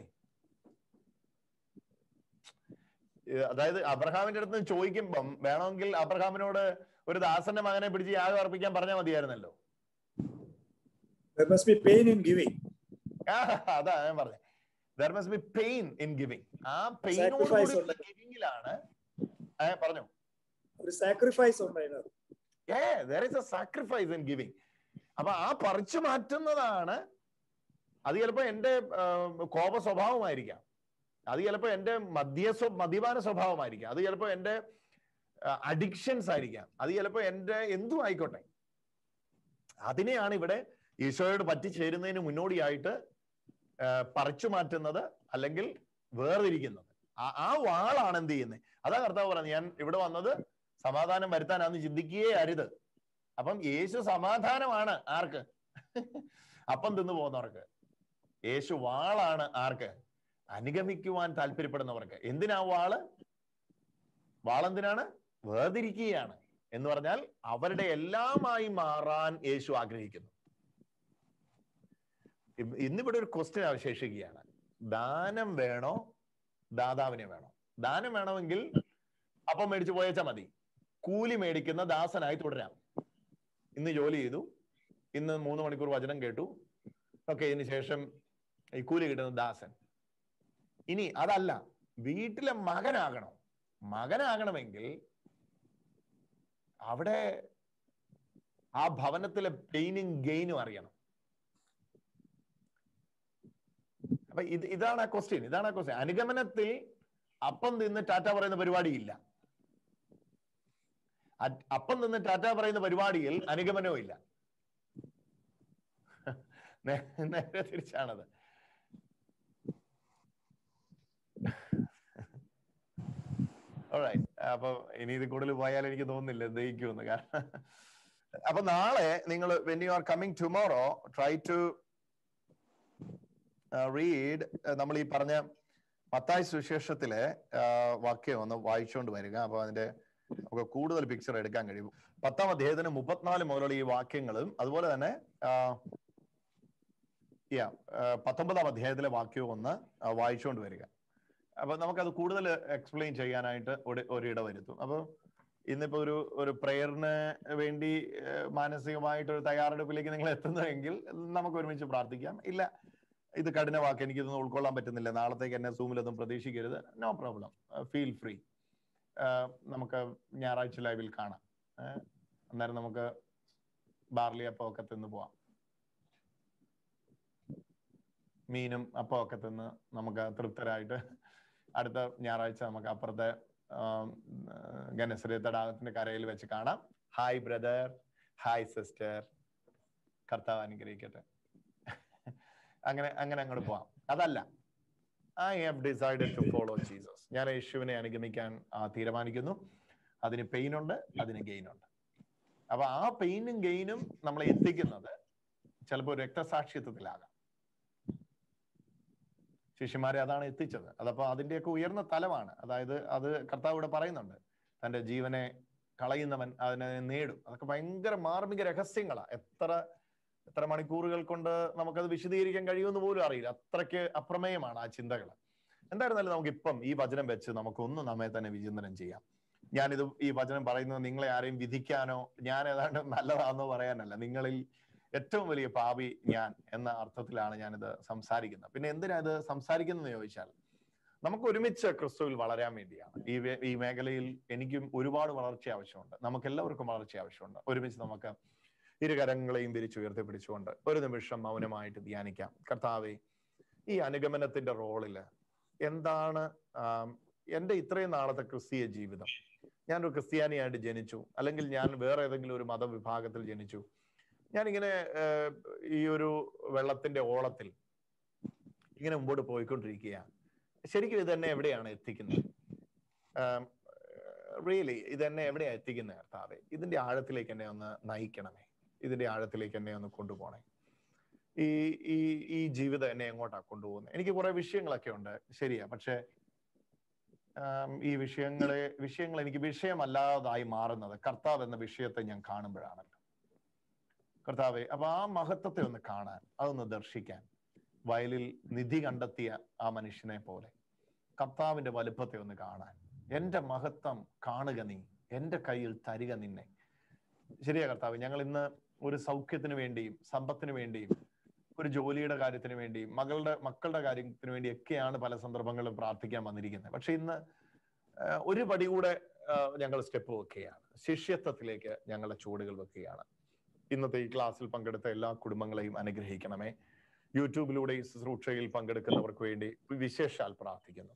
A: ഏഹ് അതായത് അബ്രഹാമിന്റെ അടുത്ത് നിന്ന് ചോദിക്കുമ്പം വേണമെങ്കിൽ അബ്രഹാമിനോട് ഒരു ദാസന്റെ മകനെ പിടിച്ച് യാഗം അർപ്പിക്കാൻ പറഞ്ഞാൽ മതിയായിരുന്നല്ലോ
B: There must be pain in giving.
A: ആ, അതാ ഞാൻ പറഞ്ഞത് there must be pain in giving ആ
B: Sacrifice
A: പെയിനോട്
B: ഉണ്ട്.
A: ഗിവിംഗിലാണ് പറഞ്ഞു
B: ഒരു സാക്രിഫൈസ് ഉണ്ട് അതിനകത്ത്
A: ഏ there is a sacrifice in giving അപ്പൊ ആ പറിച്ചു മാറ്റുന്നതാണ് അത് ചിലപ്പോ എന്റെ ആ, കോപ സ്വഭാവമായിരിക്കാം അത് ചിലപ്പോ എന്റെ മദ്യ സ്വ- മദ്യപാന സ്വഭാവമായിരിക്കാം അത് ചിലപ്പോ എന്റെ അഡിക്ഷൻസ് ആയിരിക്കാം അത് ചിലപ്പോ എന്റെ എന്തും ആയിക്കോട്ടെ അതിനെയാണ് ഇവിടെ ഈശോയോട് പറ്റിച്ചേരുന്നതിന് മുന്നോടിയായിട്ട് ആ, പറിച്ചു മാറ്റുന്നത് അല്ലെങ്കിൽ വേർതിരിക്കുന്നത് ആ- ആ വാളാണ് എന്ത് ചെയ്യുന്നത് അതാ കർത്താവ് പറഞ്ഞത് ഞാൻ ഇവിടെ വന്നത് സമാധാനം വരുത്താനാന്ന് ചിന്തിക്കുകയേ അരുത് അപ്പം യേശു സമാധാനമാണ് ആർക്ക് അപ്പം തിന്നു പോകുന്നവർക്ക് യേശു വാളാണ് ആർക്ക് അനുഗമിക്കുവാൻ താല്പര്യപ്പെടുന്നവർക്ക് എന്തിനാ വാള് വാളെന്തിനാണ് വേർതിരിക്കുകയാണ് എന്ന് പറഞ്ഞാൽ അവരുടെ എല്ലാമായി മാറാൻ യേശു ആഗ്രഹിക്കുന്നു ഇ- ഇന്നിവിടെ ഒരു ക്വസ്റ്റ്യൻ അവശേഷിക്കുകയാണ് ദാനം വേണോ ദാതാവിനെ വേണോ ദാനം വേണമെങ്കിൽ അപ്പം മേടിച്ചു പോയേച്ചാ മതി കൂലി മേടിക്കുന്ന ദാസനായി തുടരാം ഇന്ന് ജോലി ചെയ്തു ഇന്ന് മൂന്ന് മണിക്കൂർ വചനം കേട്ടു ഓക്കെ ഇതിന് ശേഷം ഈ കൂലി കിട്ടുന്ന ദാസൻ ഇനി അതല്ല വീട്ടിലെ മകനാകണം മകനാകണമെങ്കിൽ അവിടെ ആ ഭവനത്തിലെ പെയിനും ഗെയിനും അറിയണം അപ്പൊ ഇത് ഇതാണ് ആ ക്വസ്റ്റ്യൻ ഇതാണ് ആ ക്വസ്റ്റ്യൻ അനുഗമനത്തിൽ അപ്പം തിന്ന് ടാറ്റ പറയുന്ന പരിപാടിയില്ല അ- അപ്പം നിന്ന് ടാറ്റ പറയുന്ന പരിപാടിയിൽ അനുഗമനവും ഇല്ല നേ- നേരെ തിരിച്ചാണത് Alright. അപ്പൊ ഇനി ഇത് കൂടുതൽ പോയാൽ എനിക്ക് തോന്നുന്നില്ല ദഹിക്കുമെന്ന് കാരണം അപ്പൊ നാളെ നിങ്ങൾ when you are coming tomorrow try to read നമ്മൾ ഈ പറഞ്ഞ മത്തായി സുവിശേഷത്തിലെ ആ, വാക്യം ഒന്ന് വായിച്ചുകൊണ്ട് വരിക അപ്പൊ അതിന്റെ നമുക്ക് കൂടുതൽ പിക്ചർ എടുക്കാൻ കഴിയും പത്താം അധ്യായത്തിന് മുപ്പത്തിനാല് മുതലുള്ള ഈ വാക്യങ്ങളും അതുപോലെ തന്നെ ആ, yeah, ആ, പത്തൊമ്പതാം അധ്യായത്തിലെ വാക്യവും ഒന്ന് ആ, വായിച്ചുകൊണ്ട് വരിക അപ്പൊ നമുക്കത് കൂടുതൽ എക്സ്പ്ലെയിൻ ചെയ്യാനായിട്ട് ഒരു ഒരിട വരുത്തും അപ്പൊ ഇന്നിപ്പോ ഒരു ഒരു പ്രേയറിന് വേണ്ടി ഏഹ്, മാനസികമായിട്ട് ഒരു തയ്യാറെടുപ്പിലേക്ക് നിങ്ങൾ എത്തുന്നതെങ്കിൽ നമുക്ക് ഒരുമിച്ച് പ്രാർത്ഥിക്കാം ഇല്ല ഇത് കഠിന വാക്ക് എനിക്കിതൊന്നും ഉൾക്കൊള്ളാൻ പറ്റുന്നില്ല നാളത്തേക്ക് എന്നെ സൂമിലൊന്നും പ്രതീക്ഷിക്കരുത് നോ പ്രോബ്ലം ഫീൽ ഫ്രീ നമുക്ക് ഞായറാഴ്ച ലൈവിൽ കാണാം ഏഹ്, അന്നേരം നമുക്ക് ബാർലി അപ്പം ഒക്കെ തിന്ന് പോവാം മീനും അപ്പം ഒക്കെ തിന്ന് നമുക്ക് തൃപ്തരായിട്ട് അടുത്ത ഞായറാഴ്ച നമുക്ക് അപ്പുറത്തെ ഗനസരി തടാകത്തിന്റെ കരയിൽ വെച്ച് കാണാം ഹായ് ബ്രദർ ഹായ് സിസ്റ്റർ കർത്താവ് അനുഗ്രഹിക്കട്ടെ അങ്ങനെ അങ്ങനെ അങ്ങോട്ട് പോവാം അതല്ല I have decided to follow Jesus ഞാൻ യേശുവിനെ അനുഗമിക്കാൻ ആ, തീരുമാനിക്കുന്നു അതിന് പെയിൻ ഉണ്ട് അതിന് ഗെയിൻ ഉണ്ട് അപ്പൊ ആ പെയിനും ഗെയിനും നമ്മളെ എത്തിക്കുന്നത് ചിലപ്പോൾ രക്തസാക്ഷിത്വത്തിലാകാം ശിഷ്യന്മാരെ അതാണ് എത്തിച്ചത് അതപ്പോ അതിന്റെയൊക്കെ ഉയർന്ന തലമാണ് അതായത് അത് കർത്താവ് ഇവിടെ പറയുന്നുണ്ട് തന്റെ ജീവനെ കളയുന്നവൻ അതിനെ നേടും അതൊക്കെ ഭയങ്കര മാർമിക രഹസ്യങ്ങളാ എത്ര എത്ര മണിക്കൂറുകൾ കൊണ്ട് നമുക്കത് വിശദീകരിക്കാൻ കഴിയുമെന്ന് പോലും അറിയില്ല അത്രയ്ക്ക് അപ്രമേയമാണ് ആ ചിന്തകൾ എന്തായിരുന്നാലും നമുക്ക് ഇപ്പം ഈ വചനം വെച്ച് നമുക്കൊന്ന് നമ്മെ തന്നെ വിചിന്തനം ചെയ്യാം ഞാനിത് ഈ വചനം പറയുന്നത് നിങ്ങളെ ആരെയും വിധിക്കാനോ ഞാൻ ഏതാണ്ട് നല്ലതാണെന്നോ പറയാനല്ല നിങ്ങളിൽ ഏറ്റവും വലിയ പാപി ഞാൻ എന്ന അർത്ഥത്തിലാണ് ഞാനിത് സംസാരിക്കുന്നത് പിന്നെ എന്തിനാ ഇത് സംസാരിക്കുന്നത് ചോദിച്ചാൽ നമുക്ക് ഒരുമിച്ച് ക്രിസ്തുവിൽ വളരാൻ വേണ്ടിയാണ് ഈ വേ- ഈ മേഖലയിൽ എനിക്കും ഒരുപാട് വളർച്ച ആവശ്യമുണ്ട് നമുക്ക് എല്ലാവർക്കും വളർച്ച ആവശ്യമുണ്ട് ഒരുമിച്ച് നമുക്ക് ഇരുകരങ്ങളെയും വിരിച്ചുയർത്തി പിടിച്ചുകൊണ്ട് ഒരു നിമിഷം മൗനമായിട്ട് ധ്യാനിക്കാം കർത്താവെ ഈ അനുഗമനത്തിന്റെ റോളില് എന്താണ് ആം, എന്റെ ഇത്രയും നാളത്തെ ക്രിസ്തീയ ജീവിതം ഞാനൊരു ക്രിസ്ത്യാനിയായിട്ട് ജനിച്ചു അല്ലെങ്കിൽ ഞാൻ വേറെ ഏതെങ്കിലും ഒരു മതവിഭാഗത്തിൽ ജനിച്ചു ഞാനിങ്ങനെ ഏഹ്, ഈ ഒരു വെള്ളത്തിന്റെ ഓളത്തിൽ ഇങ്ങനെ മുമ്പോട്ട് പോയിക്കൊണ്ടിരിക്കുകയാണ് ശരിക്കും ഇത് എന്നെ എവിടെയാണ് എത്തിക്കുന്നത് റിയലി ഇത് എന്നെ എവിടെയാ എത്തിക്കുന്നത് കർത്താവെ ഇതിന്റെ ആഴത്തിലേക്ക് എന്നെ ഒന്ന് നയിക്കണമേ ഇതിന്റെ ആഴത്തിലേക്ക് എന്നെ ഒന്ന് കൊണ്ടുപോകണേ ഈ ഈ ഈ ജീവിതം എന്നെ എങ്ങോട്ടാ കൊണ്ടുപോകുന്നത് എനിക്ക് കുറെ വിഷയങ്ങളൊക്കെ ഉണ്ട് ശരിയാ പക്ഷെ ആം, ഈ വിഷയങ്ങളെ വിഷയങ്ങൾ എനിക്ക് വിഷയമല്ലാതായി മാറുന്നത് കർത്താവ് എന്ന വിഷയത്തെ ഞാൻ കാണുമ്പോഴാണല്ലോ കർത്താവെ അപ്പൊ ആ മഹത്വത്തെ ഒന്ന് കാണാൻ അതൊന്ന് ദർശിക്കാൻ വയലിൽ നിധി കണ്ടെത്തിയ ആ മനുഷ്യനെ പോലെ കർത്താവിന്റെ വലുപ്പത്തെ ഒന്ന് കാണാൻ എന്റെ മഹത്വം കാണുക നീ എന്റെ കയ്യിൽ തരിക നിന്നെ ശരിയാ കർത്താവ് ഞങ്ങൾ ഇന്ന് ഒരു സൗഖ്യത്തിന് വേണ്ടിയും സമ്പത്തിന് വേണ്ടിയും ഒരു ജോലിയുടെ കാര്യത്തിന് വേണ്ടിയും മകളുടെ മക്കളുടെ കാര്യത്തിന് വേണ്ടിയൊക്കെയാണ് പല സന്ദർഭങ്ങളിലും പ്രാർത്ഥിക്കാൻ വന്നിരിക്കുന്നത് പക്ഷെ ഇന്ന് ആ, ഒരു പടി കൂടെ ഞങ്ങൾ സ്റ്റെപ്പ് വെക്കുകയാണ് ശിഷ്യത്വത്തിലേക്ക് ഞങ്ങളുടെ ചുവടുകൾ വെക്കുകയാണ് ഇന്നത്തെ ഈ ക്ലാസ്സിൽ പങ്കെടുത്ത എല്ലാ കുടുംബങ്ങളെയും അനുഗ്രഹിക്കണമേ യൂട്യൂബിലൂടെ ഈ ശുശ്രൂഷയിൽ പങ്കെടുക്കുന്നവർക്ക് വേണ്ടി വിശേഷാൽ പ്രാർത്ഥിക്കുന്നു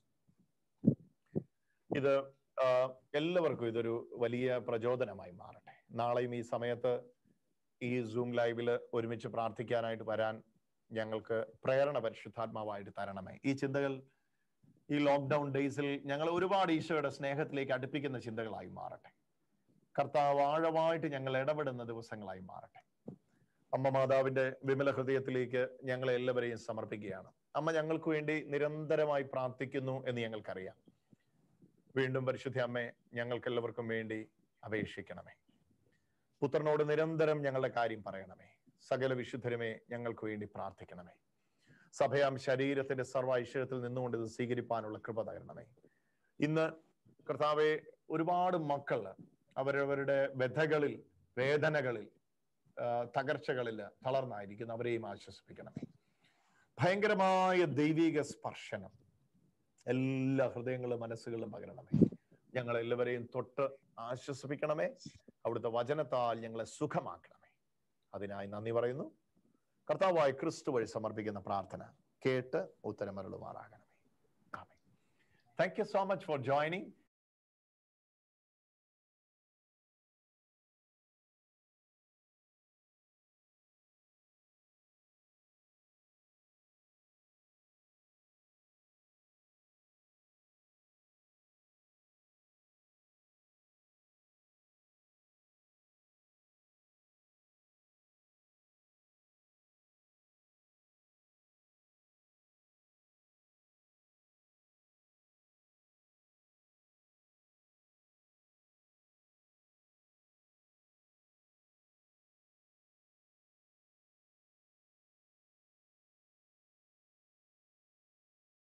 A: ഇത് ആ, എല്ലാവർക്കും ഇതൊരു വലിയ പ്രചോദനമായി മാറട്ടെ നാളെയും ഈ സമയത്ത് ഈ സൂം ലൈവില് ഒരുമിച്ച് പ്രാർത്ഥിക്കാനായിട്ട് വരാൻ ഞങ്ങൾക്ക് പ്രേരണ പരിശുദ്ധാത്മാവായിട്ട് തരണമേ ഈ ചിന്തകൾ ഈ ലോക്ക്ഡൌൺ ഡേയ്സിൽ ഞങ്ങൾ ഒരുപാട് ഈശോയുടെ സ്നേഹത്തിലേക്ക് അടുപ്പിക്കുന്ന ചിന്തകളായി മാറട്ടെ കർത്താവ് ആഴമായിട്ട് ഞങ്ങൾ ഇടപെടുന്ന ദിവസങ്ങളായി മാറട്ടെ അമ്മ മാതാവിന്റെ വിമല ഹൃദയത്തിലേക്ക് ഞങ്ങളെ എല്ലാവരെയും സമർപ്പിക്കുകയാണ് അമ്മ ഞങ്ങൾക്ക് വേണ്ടി നിരന്തരമായി പ്രാർത്ഥിക്കുന്നു എന്ന് ഞങ്ങൾക്കറിയാം വീണ്ടും പരിശുദ്ധ അമ്മേ ഞങ്ങൾക്ക് എല്ലാവർക്കും വേണ്ടി അപേക്ഷിക്കണമേ പുത്രനോട് നിരന്തരം ഞങ്ങളുടെ കാര്യം പറയണമേ സകല വിശുദ്ധരുമേ ഞങ്ങൾക്ക് വേണ്ടി പ്രാർത്ഥിക്കണമേ സഭയാം ശരീരത്തിന്റെ സർവ്വ ഐശ്വര്യത്തിൽ നിന്നുകൊണ്ട് ഇത് സ്വീകരിപ്പാനുള്ള കൃപ തരണമേ ഇന്ന് കർത്താവെ ഒരുപാട് മക്കൾ അവരവരുടെ വ്യഥകളിൽ വേദനകളിൽ ആ, തകർച്ചകളിൽ തളർന്നായിരിക്കുന്നു അവരെയും ആശ്വസിപ്പിക്കണമേ ഭയങ്കരമായ ദൈവിക സ്പർശനം എല്ലാ ഹൃദയങ്ങളും മനസ്സുകളും പകരണമേ ഞങ്ങൾ എല്ലാവരെയും തൊട്ട് ആശ്വസിപ്പിക്കണമേ അവിടുത്തെ വചനത്താൽ ഞങ്ങളെ സുഖമാക്കണമേ അതിനായി നന്ദി പറയുന്നു കർത്താവായ ക്രിസ്തു വഴി സമർപ്പിക്കുന്ന പ്രാർത്ഥന കേട്ട് ഉത്തരമരുളുമാറാകണമേ thank you so much for joining